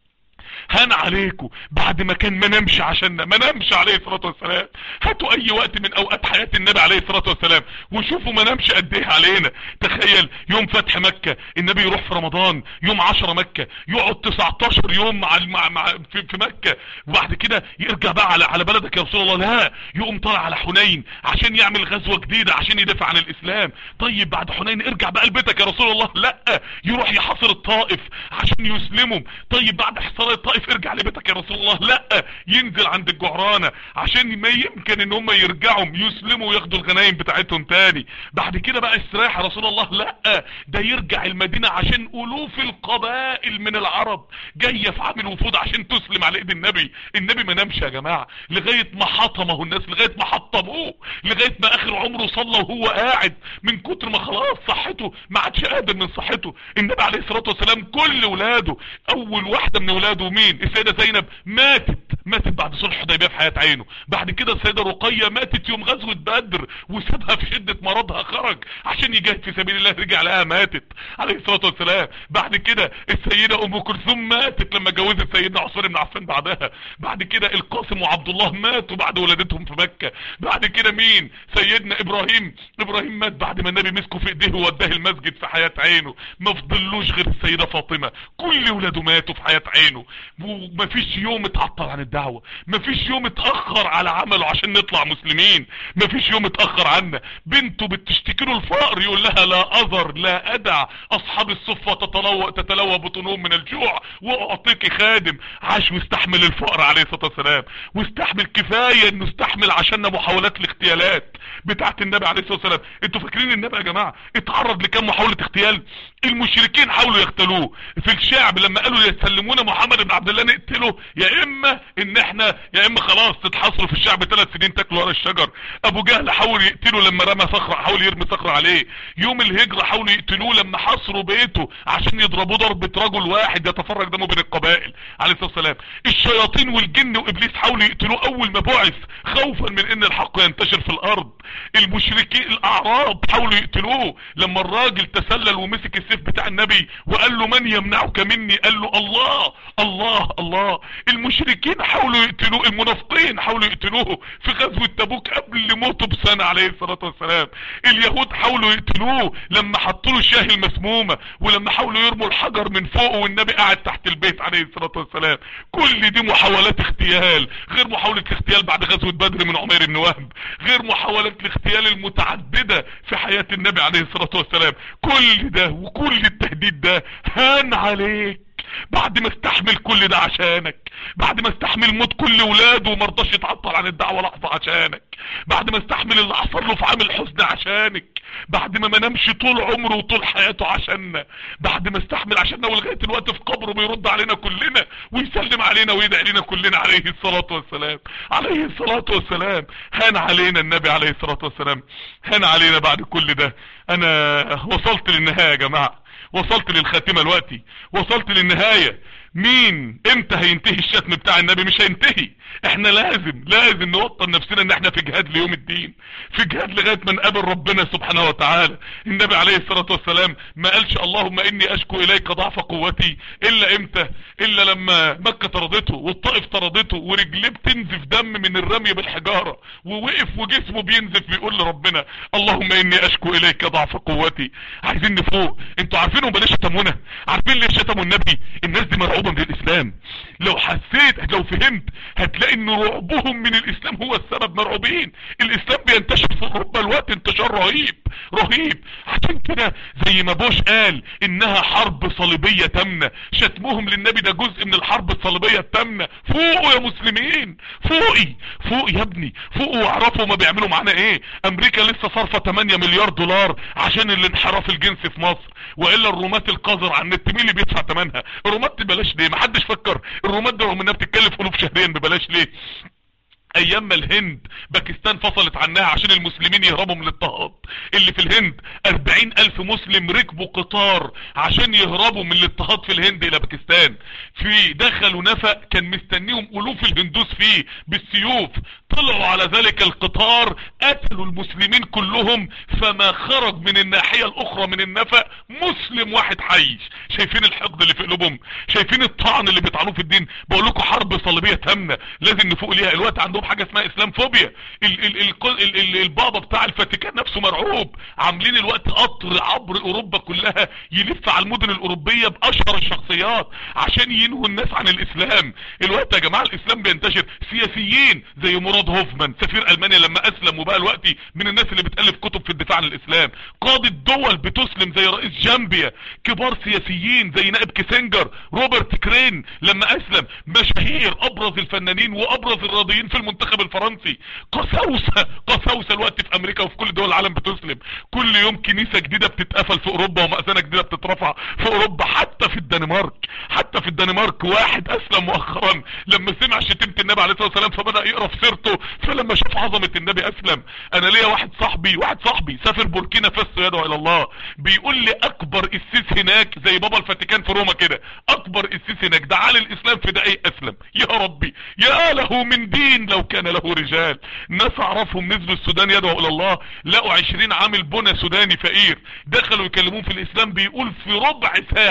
Speaker 1: هان عليكم بعد ما كان ما نمشي عشاننا ما نمشي عليه الصلاة والسلام هاتوا اي وقت من اوقات حياة النبي عليه الصلاة والسلام وشوفوا ما نمشي قد ايه علينا تخيل يوم فتح مكة النبي يروح في رمضان يوم 10 مكة يقعد 19 يوم مع مع, مع في, في مكة وبعد كده يرجع بقى على على بلدك يا رسول الله لا يقوم طالع على حنين عشان يعمل غزوة جديدة عشان يدافع عن الاسلام طيب بعد حنين ارجع بقى لبيتك يا رسول الله لا يروح يحاصر الطائف عشان يسلمهم طيب بعد حصار الطائف ارجع لبيتك يا رسول الله لا ينزل عند الجعرانة عشان ما يمكن ان هم يرجعوا يسلموا وياخدوا الغنايم بتاعتهم تاني بعد كده بقى استراحة يا رسول الله لا ده يرجع المدينة عشان الوف القبائل من العرب جاية في عامل وفود عشان تسلم على ايد النبي النبي ما نامش يا جماعة لغاية ما حطمه الناس لغاية ما حطموه لغاية ما اخر عمره صلى وهو قاعد من كتر ما خلاص صحته ما عادش قادر من صحته النبي عليه الصلاة والسلام كل ولاده اول واحدة من ولاده مين السيدة زينب ماتت ماتت بعد صلح حديبيه في حياة عينه بعد كده السيدة رقية ماتت يوم غزوة بدر وسابها في شدة مرضها خرج عشان يجاهد في سبيل الله رجع لها ماتت عليه الصلاة والسلام بعد كده السيدة ام كلثوم ماتت لما جوزت سيدنا عثمان بن عفان بعدها بعد كده القاسم وعبد الله ماتوا بعد ولادتهم في مكة بعد كده مين سيدنا ابراهيم ابراهيم مات بعد ما النبي مسكه في ايديه ووداه المسجد في حياة عينه ما فضلوش غير السيدة فاطمة كل ولاده ماتوا في حياة عينه ومفيش يوم اتعطل عن الدعاء الدعوة مفيش يوم اتأخر على عمله عشان نطلع مسلمين مفيش يوم اتأخر عنا بنته بتشتكي له الفقر يقول لها لا اذر لا ادع اصحاب الصفة تتلوى تتلوى بطنهم من الجوع واعطيك خادم عاش واستحمل الفقر عليه الصلاة والسلام واستحمل كفاية انه استحمل عشاننا محاولات الاغتيالات بتاعت النبي عليه الصلاة والسلام انتوا فاكرين النبي يا جماعة اتعرض لكام محاولة اغتيال المشركين حاولوا يقتلوه في الشعب لما قالوا يسلمونا محمد بن عبد الله نقتله يا اما ان احنا يا اما خلاص تتحصروا في الشعب ثلاث سنين تاكلوا ورا الشجر ابو جهل حاول يقتله لما رمى صخرة حاول يرمي صخرة عليه يوم الهجرة حاولوا يقتلوه لما حصروا بيته عشان يضربوه ضربة رجل واحد يتفرج دمه بين القبائل عليه الصلاة والسلام الشياطين والجن وابليس حاولوا يقتلوه اول ما بعث خوفا من ان الحق ينتشر في الارض المشركين الاعراب حاولوا يقتلوه لما الراجل تسلل ومسك السيف بتاع النبي وقال له من يمنعك مني قال له الله الله الله المشركين حاولوا يقتلوه المنافقين حاولوا يقتلوه في غزوة تبوك قبل موته بسنة عليه الصلاة والسلام اليهود حاولوا يقتلوه لما حطوا له الشاه المسمومة ولما حاولوا يرموا الحجر من فوقه والنبي قاعد تحت البيت عليه الصلاة والسلام كل دي محاولات اغتيال غير محاولة الاغتيال بعد غزوة بدر من عمير بن وهب غير محاولات الاغتيال المتعددة في حياة النبي عليه الصلاة والسلام كل ده وكل التهديد ده هان عليك بعد ما استحمل كل ده عشانك بعد ما استحمل موت كل ولاده وما رضاش يتعطل عن الدعوة لحظة عشانك بعد ما استحمل اللي حصل له في عام الحزن عشانك بعد ما ما نامش طول عمره وطول حياته عشاننا بعد ما استحمل عشاننا ولغايه الوقت في قبره بيرد علينا كلنا ويسلم علينا ويدعي لنا كلنا عليه الصلاة والسلام عليه الصلاة والسلام هان علينا النبي عليه الصلاة والسلام هان علينا بعد كل ده انا وصلت للنهاية يا جماعة وصلت للخاتمة الوقتي وصلت للنهاية مين امتى هينتهي الشتم بتاع النبي مش هينتهي احنا لازم لازم نوطن نفسنا ان احنا في جهاد ليوم الدين في جهاد لغاية ما نقابل ربنا سبحانه وتعالى النبي عليه الصلاة والسلام ما قالش اللهم اني اشكو اليك ضعف قوتي الا امتى الا لما مكة طردته والطائف طردته ورجليه بتنزف دم من الرمي بالحجارة ووقف وجسمه بينزف بيقول لربنا اللهم اني اشكو اليك ضعف قوتي عايزين نفوق انتوا عارفين هم ليه شتمونا عارفين ليه شتموا النبي الناس دي مرعوبة من الاسلام لو حسيت لو فهمت هتلاقي ان رعبهم من الاسلام هو السبب مرعوبين الاسلام بينتشر في اوروبا الوقت انتشار رهيب رهيب عشان كده زي ما بوش قال انها حرب صليبية تامنة شتمهم للنبي ده جزء من الحرب الصليبية التامنة فوقوا يا مسلمين فوقي فوق يا ابني فوقوا واعرفوا ما بيعملوا معانا ايه امريكا لسه صارفة 8 مليار دولار عشان الانحراف الجنسي في مصر والا الرومات القذر على النت مين اللي بيدفع ثمنها الرومات ببلاش ليه محدش فكر الرومات دي رغم انها بتتكلف الوف شهريا ببلاش ليه ايام ما الهند باكستان فصلت عنها عشان المسلمين يهربوا من الاضطهاد اللي في الهند اربعين الف مسلم ركبوا قطار عشان يهربوا من الاضطهاد في الهند الى باكستان في دخلوا نفق كان مستنيهم الوف الهندوس فيه بالسيوف طلعوا على ذلك القطار قتلوا المسلمين كلهم فما خرج من الناحية الاخرى من النفق مسلم واحد حي شايفين الحقد اللي في قلوبهم شايفين الطعن اللي بيطعنوه في الدين بقول لكم حرب صليبية تامنة لازم نفوق ليها الوقت عندهم حاجة اسمها اسلام فوبيا ال ال ال ال ال البابا بتاع الفاتيكان نفسه مرعوب عاملين الوقت قطر عبر اوروبا كلها يلف على المدن الاوروبية باشهر الشخصيات عشان ينهوا الناس عن الاسلام الوقت يا جماعة الاسلام بينتشر سياسيين زي مراد هوفمان سفير المانيا لما اسلم وبقى الوقت من الناس اللي بتألف كتب في الدفاع عن الاسلام قادة دول بتسلم زي رئيس جامبيا كبار سياسيين زي نائب كيسنجر روبرت كرين لما اسلم مشاهير ابرز الفنانين وابرز الرياضيين في المنتخب الفرنسي قساوسة قساوسة الوقت في امريكا وفي كل دول العالم بتسلم كل يوم كنيسة جديدة بتتقفل في اوروبا ومأذنة جديدة بتترفع في اوروبا حتى في الدنمارك حتى في الدنمارك واحد اسلم مؤخرا لما سمع شتيمة النبي عليه الصلاة والسلام فبدأ يقرا في سيرته فلما شاف عظمة النبي اسلم انا ليا واحد صاحبي واحد صاحبي سافر بوركينا فاسو يدعو الى الله بيقول لي اكبر قسيس هناك زي بابا الفاتيكان في روما كده اكبر قسيس هناك دعا للاسلام في دقايق اسلم يا ربي يا له من دين لو كان له رجال ناس اعرفهم نزلوا السودان يدعو الى الله لقوا عشرين عامل بنا سوداني فقير دخلوا يكلمون في الاسلام بيقول في ربع ساعة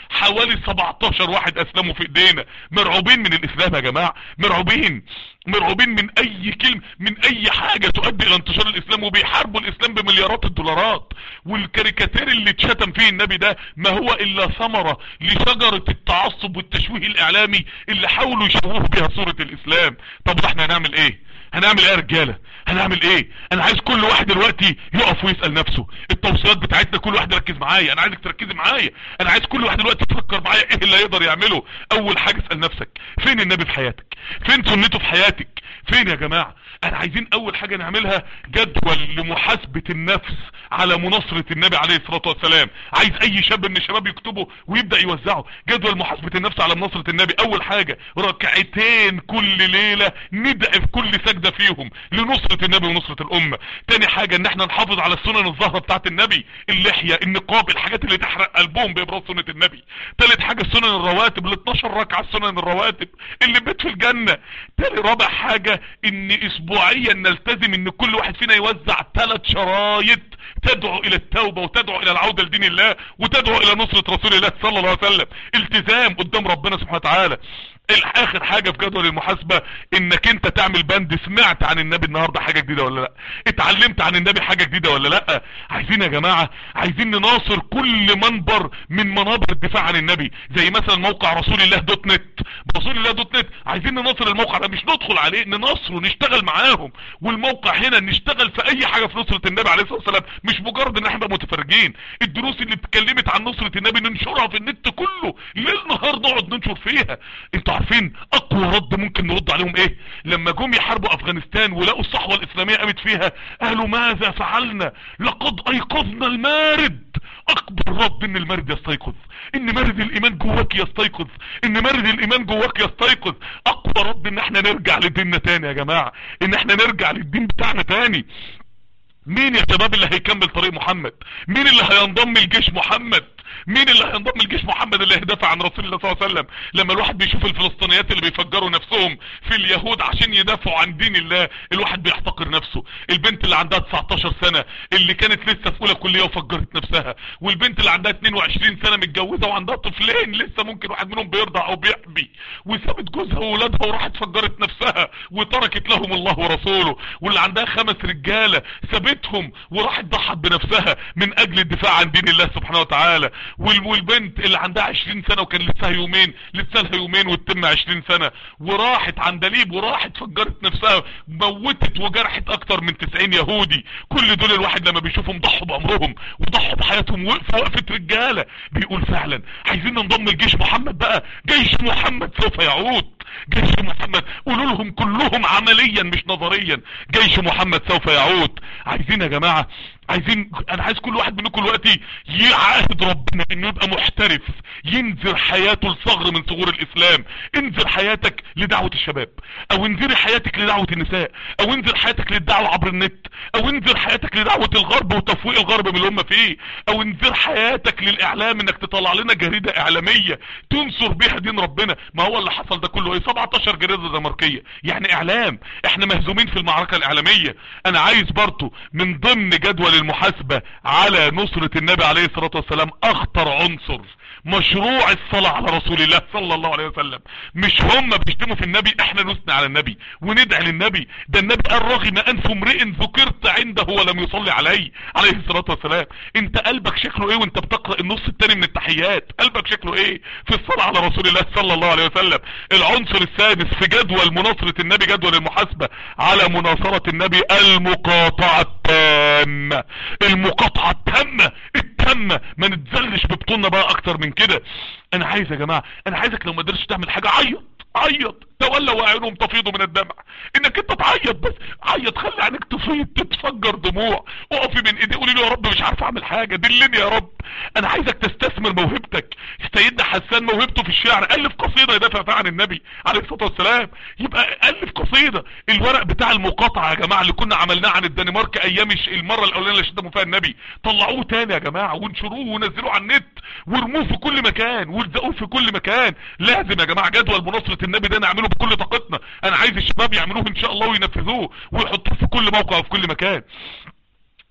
Speaker 1: حوالي 17 واحد اسلموا في ايدينا مرعوبين من الاسلام يا جماعة مرعوبين مرعوبين من اي كلمة من اي حاجة تؤدي الى انتشار الاسلام وبيحاربوا الاسلام بمليارات الدولارات والكاريكاتير اللي اتشتم فيه النبي ده ما هو الا ثمرة لشجرة التعصب والتشويه الاعلامي اللي حاولوا يشوهوا بها صورة الاسلام طب احنا هنعمل ايه هنعمل ايه يا رجالة هنعمل ايه انا عايز كل واحد دلوقتي يقف ويسأل نفسه التوصيات بتاعتنا كل واحد يركز معايا انا عايزك تركزي معايا انا عايز كل واحد دلوقتي يفكر معايا ايه اللي هيقدر يعمله اول حاجة اسأل نفسك فين النبي في حياتك فين سنته في حياتك فين يا جماعة انا عايزين اول حاجة نعملها جدول لمحاسبة النفس على مناصرة النبي عليه الصلاة والسلام عايز اي شاب من الشباب يكتبه ويبدأ يوزعه جدول محاسبة النفس على مناصرة النبي اول حاجة ركعتين كل ليلة ندعي في كل سجدة فيهم لنصرة النبي ونصرة الامة تاني حاجة ان احنا نحافظ على السنن الظاهرة بتاعت النبي اللحية النقاب الحاجات اللي تحرق قلبهم بابراز سنة النبي تالت حاجة السنن الرواتب ال 12 ركعة السنن الرواتب اللي بيت في الجنة تاني رابع حاجة ان اسبوعيا نلتزم ان كل واحد فينا يوزع ثلاث شرايط تدعو الى التوبة وتدعو الى العودة لدين الله وتدعو الى نصرة رسول الله صلى الله عليه وسلم التزام قدام ربنا سبحانه وتعالى الاخر حاجة في جدول المحاسبة انك انت تعمل بند سمعت عن النبي النهاردة حاجة جديدة ولا لا اتعلمت عن النبي حاجة جديدة ولا لا عايزين يا جماعة عايزين نناصر كل منبر من منابر الدفاع عن النبي زي مثلا موقع رسول الله دوت نت رسول الله دوت نت عايزين نناصر الموقع ده مش ندخل عليه نناصره نشتغل معاهم والموقع هنا نشتغل في اي حاجة في نصرة النبي عليه الصلاة والسلام مش مجرد ان احنا متفرجين الدروس اللي اتكلمت عن نصرة النبي ننشرها في النت كله ليل نهار نقعد ننشر فيها انتوا عارفين اقوى رد ممكن نرد عليهم ايه لما جم يحاربوا افغانستان ولقوا الصحوة الاسلامية قامت فيها قالوا ماذا فعلنا لقد ايقظنا المارد اكبر رد ان المارد يستيقظ ان مارد الايمان جواك يستيقظ ان مارد الايمان جواك يستيقظ اقوى رد ان احنا نرجع لديننا تاني يا جماعة ان احنا نرجع للدين بتاعنا تاني مين يا شباب اللي هيكمل طريق محمد مين اللي هينضم لجيش محمد مين اللي هينضم لجيش محمد اللي هيدافع عن رسول الله صلى الله عليه وسلم لما الواحد بيشوف الفلسطينيات اللي بيفجروا نفسهم في اليهود عشان يدافعوا عن دين الله الواحد بيحتقر نفسه البنت اللي عندها 19 سنة اللي كانت لسه في اولى كلية وفجرت نفسها والبنت اللي عندها 22 سنة متجوزة وعندها طفلين لسه ممكن واحد منهم بيرضع او بيحبي وسابت جوزها وولادها وراحت فجرت نفسها وتركت لهم الله ورسوله واللي عندها خمس رجالة سابتهم وراحت ضحت بنفسها من اجل الدفاع عن دين الله سبحانه وتعالى والبنت اللي عندها 20 سنة وكان لسه يومين لسه لها يومين وتتم 20 سنة وراحت عندليب وراحت فجرت نفسها موتت وجرحت اكتر من 90 يهودي كل دول الواحد لما بيشوفهم ضحوا بعمرهم وضحوا بحياتهم وقفوا وقفة رجالة بيقول فعلا عايزين ننضم لجيش محمد بقى جيش محمد سوف يعود جيش محمد قولوا لهم كلهم عمليا مش نظريا جيش محمد سوف يعود عايزين يا جماعة عايزين انا عايز كل واحد منكم دلوقتي يعاهد ربنا انه يبقى محترف ينذر حياته لصغر من صغور الاسلام انذر حياتك لدعوة الشباب او انذر حياتك لدعوة النساء او انذر حياتك للدعوة عبر النت او انذر حياتك لدعوة الغرب وتفويق الغرب من اللي هم فيه او انذر حياتك للاعلام انك تطلع لنا جريدة اعلامية تنصر بيها دين ربنا ما هو اللي حصل ده كله ايه 17 جريدة دنماركية يعني اعلام احنا مهزومين في المعركة الاعلامية انا عايز برضو من ضمن جدول المحاسبة على نصرة النبي عليه الصلاة والسلام اخطر عنصر مشروع الصلاة على رسول الله صلى الله عليه وسلم مش هم بيشتموا في النبي احنا نثني على النبي وندعي للنبي ده النبي قال رغم انف امرئ ذكرت عنده ولم يصلي عليه عليه الصلاة والسلام انت قلبك شكله ايه وانت بتقرأ النص التاني من التحيات قلبك شكله ايه في الصلاة على رسول الله صلى الله عليه وسلم العنصر السادس في جدول مناصرة النبي جدول المحاسبة على مناصرة النبي المقاطعة التامة المقاطعة التامة التامة ما نتزلش ببطولنا بقى اكتر من كده انا عايز يا جماعة انا عايزك لو ما قدرتش تعمل حاجة عيط عيط تولى واعينهم تفيض من الدمع انك انت تعيط بس عيط خلي عينك تفيض تتفجر دموع اقفي من ايدي قولي له يا رب مش عارف اعمل حاجة دلني يا رب انا عايزك تستثمر موهبتك سيدنا حسان موهبته في الشعر الف قصيدة يدافع فيها عن النبي عليه الصلاة والسلام يبقى الف قصيدة الورق بتاع المقاطعة يا جماعة اللي كنا عملناه عن الدنمارك ايام المرة الاولانية اللي شتموا فيها النبي طلعوه تاني يا جماعة وانشروه ونزلوه على النت وارموه في كل مكان والزقوه في كل مكان لازم يا جماعة جدول مناصرة النبي ده نعمله بكل طاقتنا انا عايز الشباب يعملوه ان شاء الله وينفذوه ويحطوه في كل موقع وفي كل مكان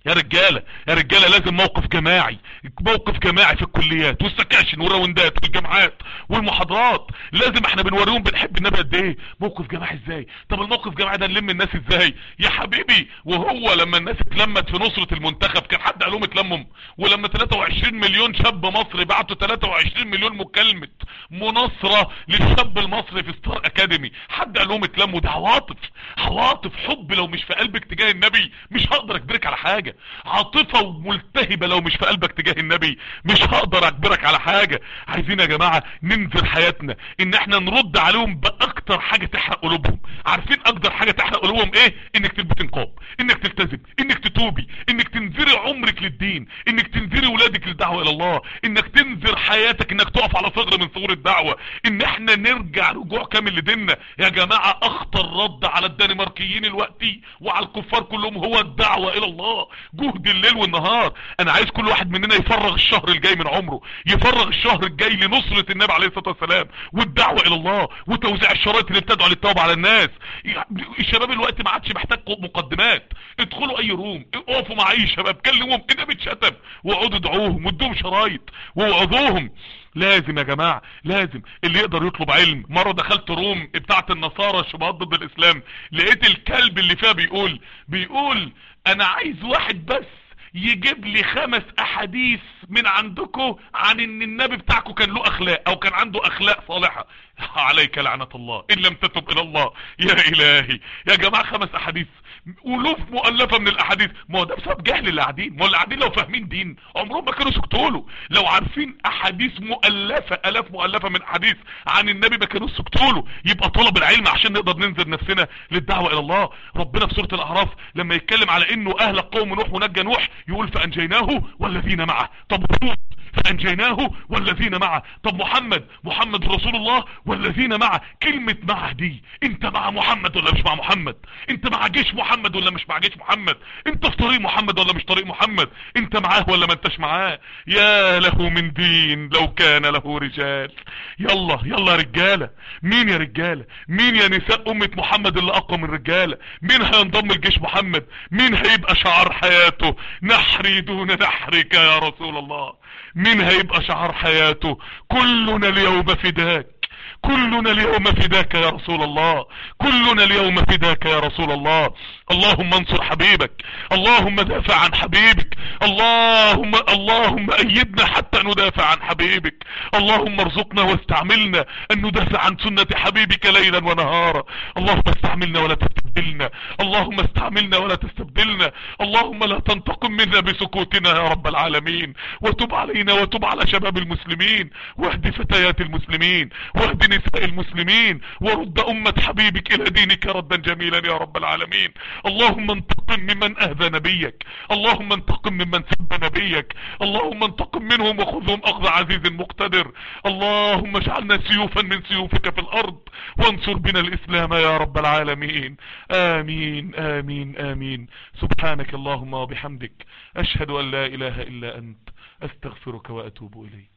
Speaker 1: يا رجالة يا رجالة لازم موقف جماعي موقف جماعي في الكليات والسكاشن والراوندات والجامعات والمحاضرات لازم احنا بنوريهم بنحب النبي قد ايه موقف جماعي ازاي طب الموقف الجماعي ده نلم الناس ازاي يا حبيبي وهو لما الناس اتلمت في نصرة المنتخب كان حد قال لهم اتلمم ولما 23 مليون شاب مصري بعتوا 23 مليون مكالمة مناصرة للشاب المصري في ستار اكاديمي حد قال لهم اتلموا ده عواطف عواطف حب لو مش في قلبك تجاه النبي مش هقدر اجبرك على حاجة عاطفة وملتهبة لو مش في قلبك تجاه النبي مش هقدر اجبرك على حاجة عايزين يا جماعة ننزل حياتنا ان احنا نرد عليهم باكتر حاجة تحرق قلوبهم عارفين اكتر حاجة تحرق قلوبهم ايه انك تلبس نقاب انك تلتزم انك تتوبي انك تنذري عمرك للدين انك تنذري ولادك للدعوة الى الله انك تنذر حياتك انك تقف على ثغر من ثغور الدعوة ان احنا نرجع رجوع كامل لديننا يا جماعة اخطر رد على الدنماركيين الوقتي وعلى الكفار كلهم هو الدعوة الى الله جهد الليل والنهار انا عايز كل واحد مننا يفرغ الشهر الجاي من عمره يفرغ الشهر الجاي لنصرة النبي عليه الصلاة والسلام والدعوة الى الله وتوزيع الشرايط اللي بتدعو للتوبة على الناس الشباب الوقت ما عادش محتاج مقدمات ادخلوا اي روم اقفوا مع اي شباب كلموهم النبي اتشتم واقعدوا ادعوهم وادوهم شرايط ووعظوهم لازم يا جماعة لازم اللي يقدر يطلب علم مرة دخلت روم بتاعت النصارى الشبهات ضد الاسلام لقيت الكلب اللي فيها بيقول بيقول انا عايز واحد بس يجيب لي خمس احاديث من عندكم عن ان النبي بتاعكم كان له اخلاق او كان عنده اخلاق صالحة عليك لعنة الله ان لم تتب الى الله يا الهي يا جماعة خمس احاديث الوف مؤلفة من الاحاديث ما هو ده بسبب جهل اللي قاعدين ما هو اللي قاعدين لو فاهمين دين عمرهم ما كانوا سكتوا له لو عارفين احاديث مؤلفة الاف مؤلفة من احاديث عن النبي ما كانوا سكتوا له يبقى طلب العلم عشان نقدر ننزل نفسنا للدعوة الى الله ربنا في سورة الاعراف لما يتكلم على انه اهل قوم نوح ونجى نوح يقول فانجيناه والذين معه طب فانجيناه والذين معه طب محمد محمد رسول الله والذين معه كلمة معه دي انت مع محمد ولا مش مع محمد انت مع جيش محمد ولا مش مع جيش محمد انت في طريق محمد ولا مش طريق محمد انت معاه ولا ما انتش معاه يا له من دين لو كان له رجال يلا يلا يا رجالة مين يا رجالة مين يا نساء امة محمد اللي اقوى من رجالة مين هينضم لجيش محمد مين هيبقى شعار حياته نحري دون نحرك يا رسول الله مين هيبقى شعار حياته كلنا اليوم فداك كلنا اليوم فداك يا رسول الله كلنا اليوم فداك يا رسول الله اللهم انصر حبيبك اللهم دافع عن حبيبك اللهم اللهم ايدنا حتى ندافع عن حبيبك اللهم ارزقنا واستعملنا ان ندافع عن سنة حبيبك ليلا ونهارا اللهم استعملنا ولا تستبدلنا اللهم استعملنا ولا تستبدلنا اللهم لا تنتقم منا بسكوتنا يا رب العالمين وتب علينا وتب على شباب المسلمين واهد فتيات المسلمين واهد نساء المسلمين ورد امة حبيبك الى دينك ردا جميلا يا رب العالمين اللهم انتقم ممن اهذى نبيك اللهم انتقم ممن سب نبيك اللهم انتقم منهم وخذهم اخذ عزيز مقتدر اللهم اجعلنا سيوفا من سيوفك في الارض وانصر بنا الاسلام يا رب العالمين امين امين امين سبحانك اللهم وبحمدك اشهد ان لا اله الا انت استغفرك واتوب اليك